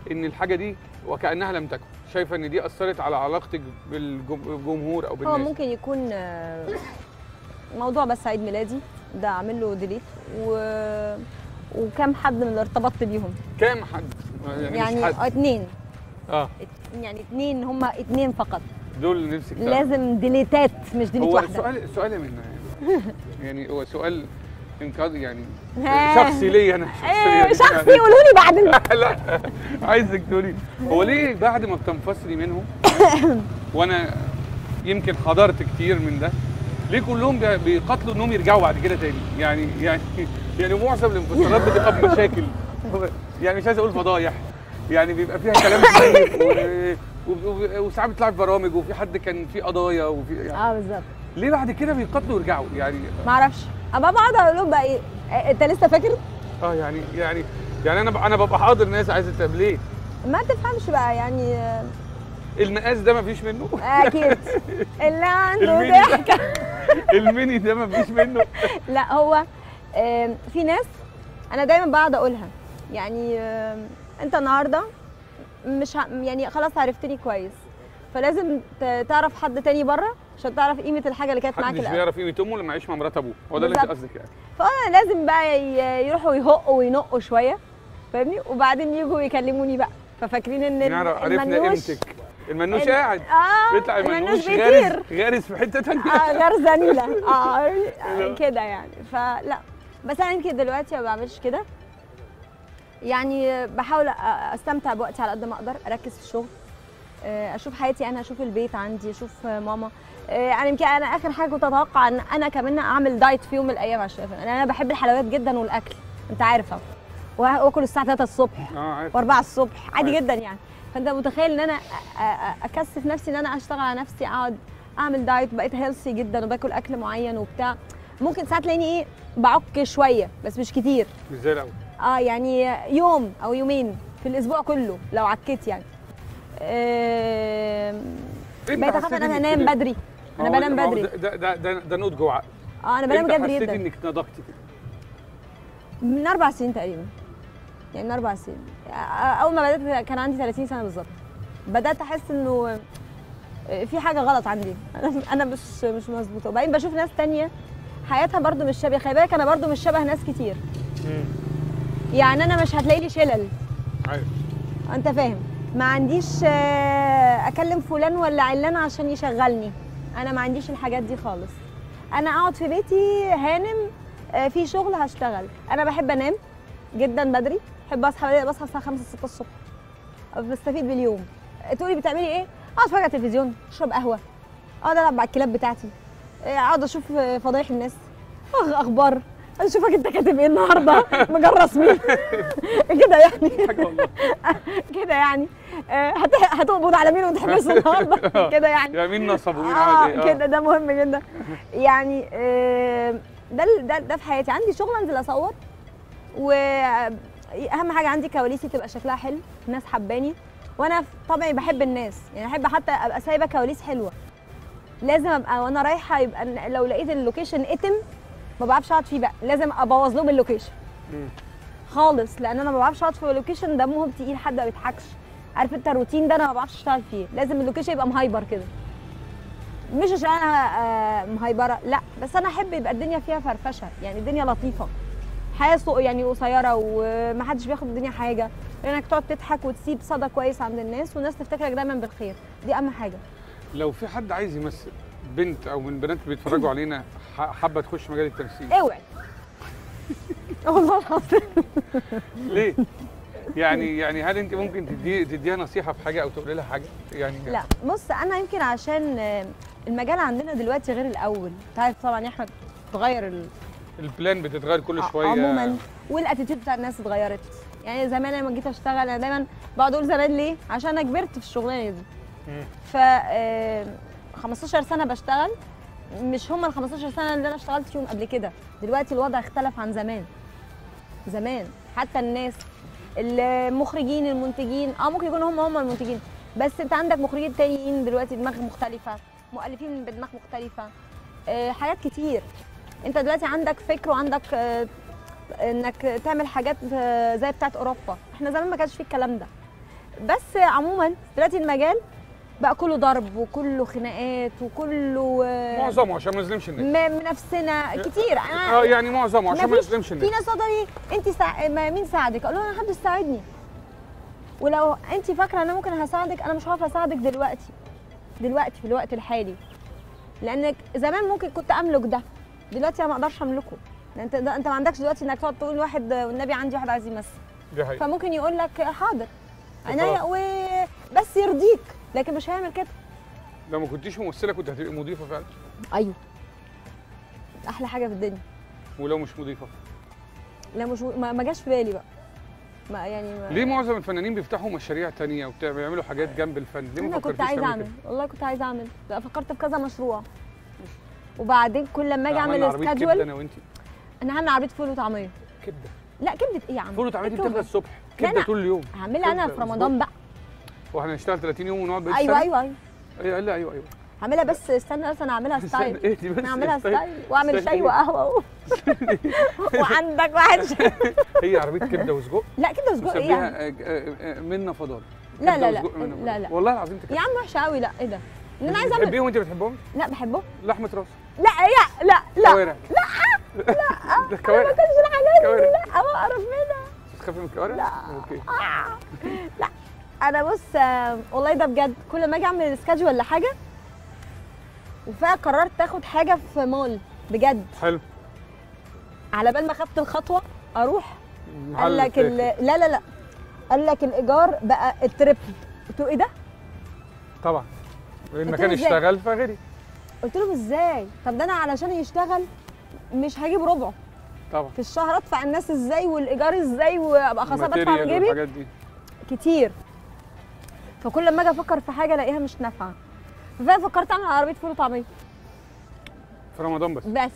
ان الحاجه دي وكانها لم تكن شايفه ان دي اثرت على علاقتك بالجمهور او هو بالناس ممكن يكون آه، موضوع بس عيد ميلادي ده اعمل له ديليت و... وكم حد من اللي ارتبطت بيهم كام حد يعني, يعني مش حد آه، اتنين اه ات- يعني اتنين هما اتنين فقط دول اللي نفسك تعرف. لازم ديليتات مش ديليت هو واحده السؤال السؤال يا منى يعني يعني هو سؤال انقاذ يعني ها. شخصي ليا انا ايه شخصيا شخصي قولوا لي بعد ال- لا عايزك تقولي هو ليه بعد ما بتنفصلي منهم وانا يمكن حضرت كتير من ده ليه كلهم بي- بيقاتلوا انهم يرجعوا بعد كده تاني يعني يعني يعني معظم الانفصالات بتبقى بمشاكل يعني مش عايز اقول فضايح يعني بيبقى فيها كلام كتير و- و- و- وساعات بتطلع في برامج وفي حد كان في قضايا وفي يعني اه بالظبط ليه بعد كده بيقاتلوا يرجعوا يعني ما اعرفش اما بقعد اقول لهم بقى ايه إيه، انت لسه فاكر اه يعني يعني يعني انا ب- انا ببقى حاضر ناس عايزه طب ليه ما تفهمش بقى يعني آه، المقاس ده مفيش منه اكيد اللي عنده الميني ده. ضحكه الميني ده مفيش منه لا هو آم، في ناس انا دايما بقعد اقولها يعني آم، انت النهارده مش ه... يعني خلاص عرفتني كويس فلازم ت- تعرف حد تاني بره عشان تعرف قيمه الحاجه اللي كانت معاك محدش الاول بيعرف قيمه امه لما يعيش مع مرات ابوه هو ده اللي انت بالظبط. قصدك يعني فانا لازم بقى ي- يروحوا يهقوا وينقوا شويه فاهمني وبعدين يجوا يكلموني بقى ففاكرين ان ال- نعرف عرفنا المنوش قيمتك المنوش ال- قاعد اه بيطلع المنوش بيطير غارس غارس في حته تانية اه غرزانيله اه كده يعني فلا بس انا يمكن دلوقتي ما بعملش كده يعني بحاول أ- استمتع بوقتي على قد ما اقدر اركز في الشغل آه، اشوف حياتي انا اشوف البيت عندي اشوف آه، ماما آه، انا يمكن انا اخر حاجه كنت اتوقع ان انا كمان اعمل دايت في يوم من الايام عشان انا أنا بحب الحلويات جدا والاكل انت عارفه وآ- واكل الساعه 3 الصبح اه عارف و4 الصبح عادي عارف. جدا يعني فانت متخيل ان انا أ- أ- اكثف نفسي ان انا اشتغل على نفسي اقعد اعمل دايت بقيت هيلثي جدا وباكل اكل معين وبتاع ممكن ساعات تلاقيني ايه بعك شويه بس مش كتير مش زي الاول اه يعني يوم او يومين في الاسبوع كله لو عكيت يعني آم، إمتى بقيت اخاف حسيت ان انا إنك انام كده؟ بدري انا ما هو- بنام ما هو بدري ده ده ده, ده نضج وعقل اه انا بنام إمتى بدري حسيتي جدا انك نضجتي كده من اربع سنين تقريبا يعني من اربع سنين آه، اول ما بدات كان عندي 30 سنه بالظبط بدات احس انه في حاجه غلط عندي انا انا مش مش مظبوطه وبعدين بشوف ناس تانية حياتها برضو مش شبه خلي بالك انا برضو مش شبه ناس كتير يعني انا مش هتلاقي لي شلل عارف انت فاهم ما عنديش آه، اكلم فلان ولا علان عشان يشغلني انا ما عنديش الحاجات دي خالص انا اقعد في بيتي هانم آه، في شغل هشتغل انا بحب انام جدا بدري بحب اصحى بصحى الساعه 5 6 الصبح بستفيد باليوم تقولي بتعملي ايه اقعد اتفرج على التلفزيون اشرب قهوه اقعد العب مع الكلاب بتاعتي آه، اقعد اشوف آه، فضايح الناس أخ- اخبار اشوفك انت كاتب ايه النهارده مجرس مين كده يعني حاجه والله كده يعني آه، هت- هتقبض على مين وتحبسه النهارده كده يعني يعني مين نصب ومين اه عمل ايه كده ده مهم جدا يعني آه، ده ال- ده ده في حياتي عندي شغل انزل اصور واهم حاجه عندي كواليسي تبقى شكلها حلو الناس حباني وانا في طبعي بحب الناس يعني احب حتى ابقى سايبه كواليس حلوه لازم ابقى وانا رايحه يبقى ن- لو لقيت اللوكيشن اتم ما بعرفش اقعد فيه بقى لازم ابوظ لهم اللوكيشن مم. خالص لان انا ما بعرفش اقعد في لوكيشن دمهم تقيل حد ما بيضحكش عارف انت الروتين ده انا ما بعرفش اشتغل فيه لازم اللوكيشن يبقى مهايبر كده مش عشان انا آه، مهايبره لا بس انا احب يبقى الدنيا فيها فرفشه يعني الدنيا لطيفه حياه سوق يعني قصيره ومحدش بياخد الدنيا حاجه انك تقعد تضحك وتسيب صدى كويس عند الناس والناس تفتكرك دايما بالخير دي اهم حاجه لو في حد عايز يمثل بنت او من البنات اللي بيتفرجوا علينا ح- حابه تخش مجال التمثيل اوعي والله العظيم ليه؟ يعني يعني هل انت ممكن تدي تديها نصيحه في حاجه او تقولي لها حاجه؟ يعني لا بص انا يمكن عشان آه، المجال عندنا دلوقتي غير الاول انت عارف طبعا يا احمد تغير ال... البلان بتتغير كل شويه عموما والاتيتيود بتاع الناس اتغيرت يعني زمان لما جيت اشتغل انا دايما بقعد اقول زمان ليه عشان انا كبرت في الشغلانه دي مم. ف آه، 15 سنه بشتغل مش هم ال 15 سنه اللي انا اشتغلت فيهم قبل كده دلوقتي الوضع اختلف عن زمان زمان حتى الناس المخرجين المنتجين اه ممكن يكونوا هم هم المنتجين بس انت عندك مخرجين تانيين دلوقتي دماغ مختلفه مؤلفين بدماغ مختلفه آه، حاجات كتير انت دلوقتي عندك فكر وعندك آه، انك تعمل حاجات آه، زي بتاعت اوروبا احنا زمان ما كانش فيه الكلام ده بس عموما دلوقتي المجال بقى كله ضرب وكله خناقات وكله آه، معظمه عشان ما نظلمش الناس م- منافسنا كتير انا اه يعني معظمه عشان ما مفيش- نظلمش في الناس ناس تقدر ايه انت سا... ما مين ساعدك اقول له انا محدش ساعدني ولو انت فاكره ان انا ممكن هساعدك انا مش هعرف اساعدك دلوقتي دلوقتي في الوقت الحالي لانك زمان ممكن كنت املك ده دلوقتي انا ما اقدرش املكه لان انت ده انت ما عندكش دلوقتي انك تقعد تقول واحد والنبي عندي واحد عايز يمثل دي حقيقة فممكن يقول لك حاضر خلاص. انا و... بس يرضيك لكن مش هيعمل كده لو ما كنتيش ممثله كنت هتبقي مضيفه فعلا ايوه احلى حاجه في الدنيا ولو مش مضيفه لا مش ما ما جاش في بالي بقى ما يعني ما... ليه معظم الفنانين بيفتحوا مشاريع تانية وبتاع بيعملوا حاجات جنب الفن ليه ما انا كنت فكرتيش عايزه تعملي اعمل والله كنت عايزه اعمل لا فكرت في كذا مشروع وبعدين كل لما اجي كده؟ عملنا اعمل عربية كبده سكادجول انا وانت انا هعمل عربيه فول وطعميه كبده لا كبده ايه يا عم فول وطعميه دي إيه بتبقى كبدة؟ الصبح لا، كبده لا. طول اليوم هعملها انا كبدة في رمضان بقى واحنا هنشتغل 30 يوم ونقعد بقيت ايوه ايوه ايوه ايوه لا ايوه ايوه هعملها بس استنى بس انا هعملها استنى، ستايل ايه دي بس انا هعملها ستايل. ستايل واعمل ستايل شاي إيه؟ وقهوه وعندك واحد شاي. هي عربيه كبده وسجق لا كده سجق ايه يعني مسميها آه، آه، آه، منة فضال لا، كبدة لا، لا، وسجق منة لا، فضال. لا. والله العظيم يا تكلم عم وحشه قوي لا ايه ده ان انا عايزه اعمل بتحبيهم وانت بتحبهم لا بحبه لحمه راس لا هي لا لا كوارع لا لا كوارع كانش الحاجات دي كوارع. لا اعرف منها بتخافي من الكوارع؟ لا. اوكي لا انا بص آه، والله ده بجد كل ما اجي اعمل سكادجول ولا حاجه وفيها قررت تاخد حاجه في مول بجد حلو على بال ما خدت الخطوه اروح قال محل لك ال... فاخر. لا لا لا قال لك الايجار بقى التريبل قلت له ايه ده؟ طبعا المكان قلت له إزاي؟ اشتغل فغيري قلت له ازاي؟ طب ده انا علشان يشتغل مش هجيب ربعه طبعا في الشهر ادفع الناس ازاي والايجار ازاي وابقى خلاص بدفع من الماتيريال جيبي والحاجات دي كتير فكل لما اجي افكر في حاجه الاقيها مش نافعه فبقى فكرت اعمل عربيه فول وطعميه في رمضان بس بس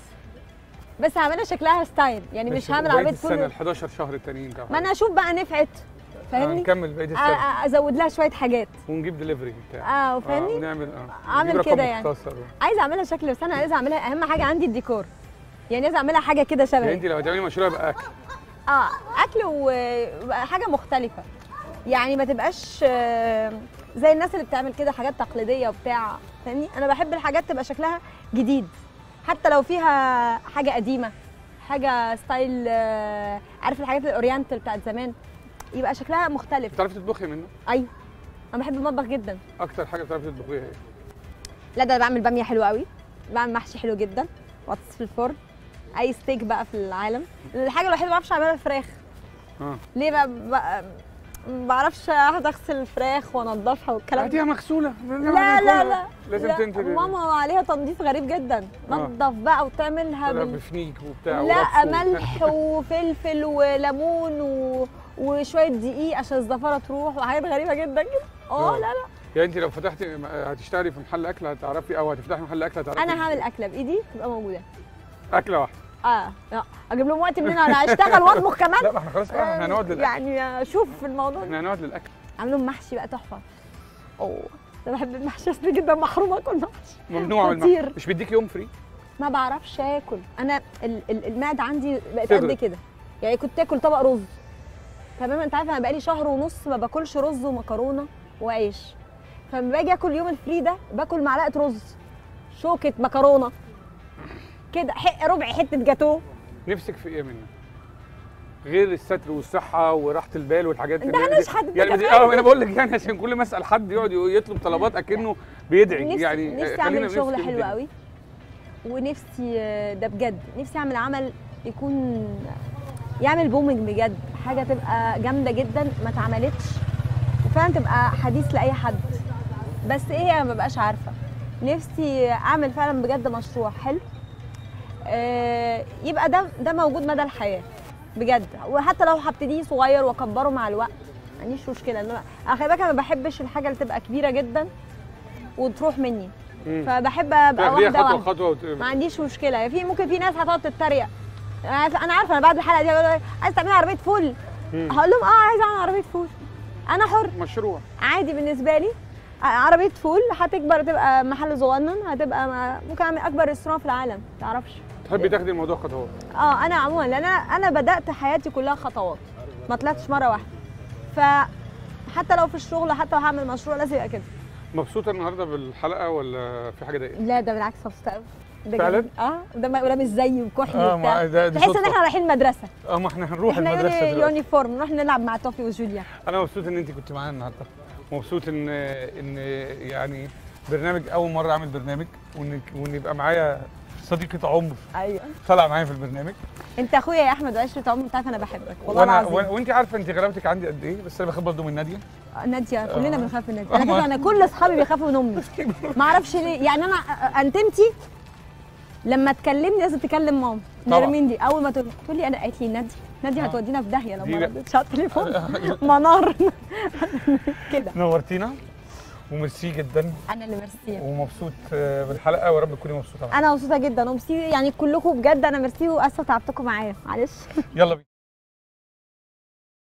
بس هعملها شكلها ستايل يعني مش ماشي، هعمل وبقية عربيه السنه فول ال 11 شهر التانيين طبعا ما انا اشوف بقى نفعت فاهمني نكمل بقيه أ- السنه أ- ازود لها شويه حاجات ونجيب ديليفري بتاع اه فاهمني ونعمل اه أعمل نجيب رقم كده يعني. مختصر. عايزه اعملها شكل بس انا عايزه اعملها اهم حاجه عندي الديكور يعني عايزه اعملها حاجه كده يعني شبهي انت لو هتعملي مشروع يبقى اكل اه اكل وبقى حاجه مختلفه يعني ما تبقاش آه، زي الناس اللي بتعمل كده حاجات تقليديه وبتاع فاهمني انا بحب الحاجات تبقى شكلها جديد حتى لو فيها حاجه قديمه حاجه ستايل آه، عارف الحاجات الاورينتال بتاعت زمان يبقى شكلها مختلف بتعرفي تطبخي منه ايوه انا بحب المطبخ جدا اكتر حاجه بتعرفي تطبخيها ايه لا ده انا بعمل باميه حلوه قوي بعمل محشي حلو جدا بطاطس في الفرن اي ستيك بقى في العالم الحاجه الوحيده اللي ما بعرفش اعملها الفراخ اه ليه بقى, بقى ما بعرفش اقعد اغسل الفراخ وانضفها والكلام ده هاتيها مغسوله لا لا لا لازم لا، تنتج ماما عليها تنظيف غريب جدا آه. نضف بقى وتعملها لا بال... بفنيك وبتاع لا ورص و- ملح وفلفل وليمون و... وشويه دقيق عشان الزفره تروح وحاجات غريبه جدا كده اه آه. لا لا يعني انت لو فتحتي هتشتغلي في محل اكل هتعرفي او هتفتحي محل اكل هتعرفي انا هعمل اكله بايدي تبقى موجوده اكله واحده اه لا اجيب لهم وقت منين انا هشتغل واطبخ كمان لا ما احنا خلاص بقى احنا هنقعد للاكل يعني شوف في الموضوع ده احنا هنقعد للاكل عامل لهم محشي بقى تحفه اوه انا بحب المحشي اصلي جدا محرومه اكل محشي ممنوع من خطير. المحل. مش بيديك يوم فري ما بعرفش اكل انا ال- ال- المعده عندي بقت قد صغرت. كده يعني كنت اكل طبق رز تمام انت عارف انا بقالي شهر ونص ما باكلش رز ومكرونه وعيش فلما باجي اكل يوم الفري ده باكل معلقه رز شوكه مكرونه كده حق ربع حته جاتوه نفسك في ايه منه غير الستر والصحه وراحه البال والحاجات انت اللي- هنشحت يعني بجد. دي- اه انا بقول لك يعني عشان كل ما اسال حد يقعد يطلب طلبات اكنه بيدعي نفسي يعني نفسي خلينا اعمل نفسي شغل في حلو الدنيا. قوي ونفسي آه، ده بجد نفسي اعمل عمل يكون يعمل بومنج بجد حاجه تبقى جامده جدا ما اتعملتش وفعلا تبقى حديث لاي حد بس ايه هي ما بقاش عارفه نفسي اعمل فعلا بجد مشروع حلو آه، يبقى ده ده موجود مدى الحياه بجد وحتى لو هبتديه صغير واكبره مع الوقت ما عنديش مشكله انما أنا خلي بالك انا ما بحبش الحاجه اللي تبقى كبيره جدا وتروح مني مم. فبحب ابقى تاخديها واحده خطوه واحده خطوه وت... ما عنديش مشكله يعني في ممكن في ناس هتقعد تتريق انا عارفه انا عارفه انا بعد الحلقه دي هيقولوا لي، عايز تعملي عربيه فول مم. هقول لهم اه عايزه اعمل عربيه فول انا حر مشروع عادي بالنسبه لي ع- عربيه فول هتكبر تبقى محل صغنن هتبقى ما- ممكن اعمل اكبر ريستوران في العالم تعرفش تحبي تاخدي الموضوع خطوات اه انا عموما لان انا انا بدات حياتي كلها خطوات ما طلعتش مره واحده ف حتى لو في الشغل حتى لو هعمل مشروع لازم يبقى كده مبسوطه النهارده بالحلقه ولا في حاجه ضايقتك لا ده بالعكس مبسوطه قوي ده فعلاً؟ جميل. اه ده ما لابس زيي وكحلي اه ما وبتاع ده دي تحس ان صدفة. احنا رايحين مدرسه اه ما احنا هنروح احنا المدرسه يوني دلوقتي يونيفورم نروح نلعب مع توفي وجوليا انا مبسوط ان انت كنت معانا النهارده مبسوط ان ان يعني برنامج اول مره اعمل برنامج وان وان يبقى معايا صديقه عمر ايوه طالعه معايا في البرنامج انت اخويا يا احمد وعشره عمر انت عارف انا بحبك والله وانا العظيم وأنا- وانت عارفه انت غلاوتك عندي قد ايه بس انا بخاف برضه من ناديه ناديه كلنا آه. بنخاف من ناديه آه، على ما- فكره انا كل اصحابي بيخافوا من امي ما اعرفش ليه يعني انا انتمتي لما تكلمني لازم تكلم ماما طبعا. نرمين دي اول ما تقول تقول لي انا قالت لي ناديه ناديه آه. هتودينا في داهيه لو دي ما لا. ردتش على التليفون منار كده نورتينا وميرسي جدا انا اللي ميرسي ومبسوط آه، بالحلقه ويا رب تكوني مبسوطه معانا انا مبسوطه جدا وميرسي يعني كلكم بجد انا ميرسي واسفه تعبتكم معايا معلش يلا بينا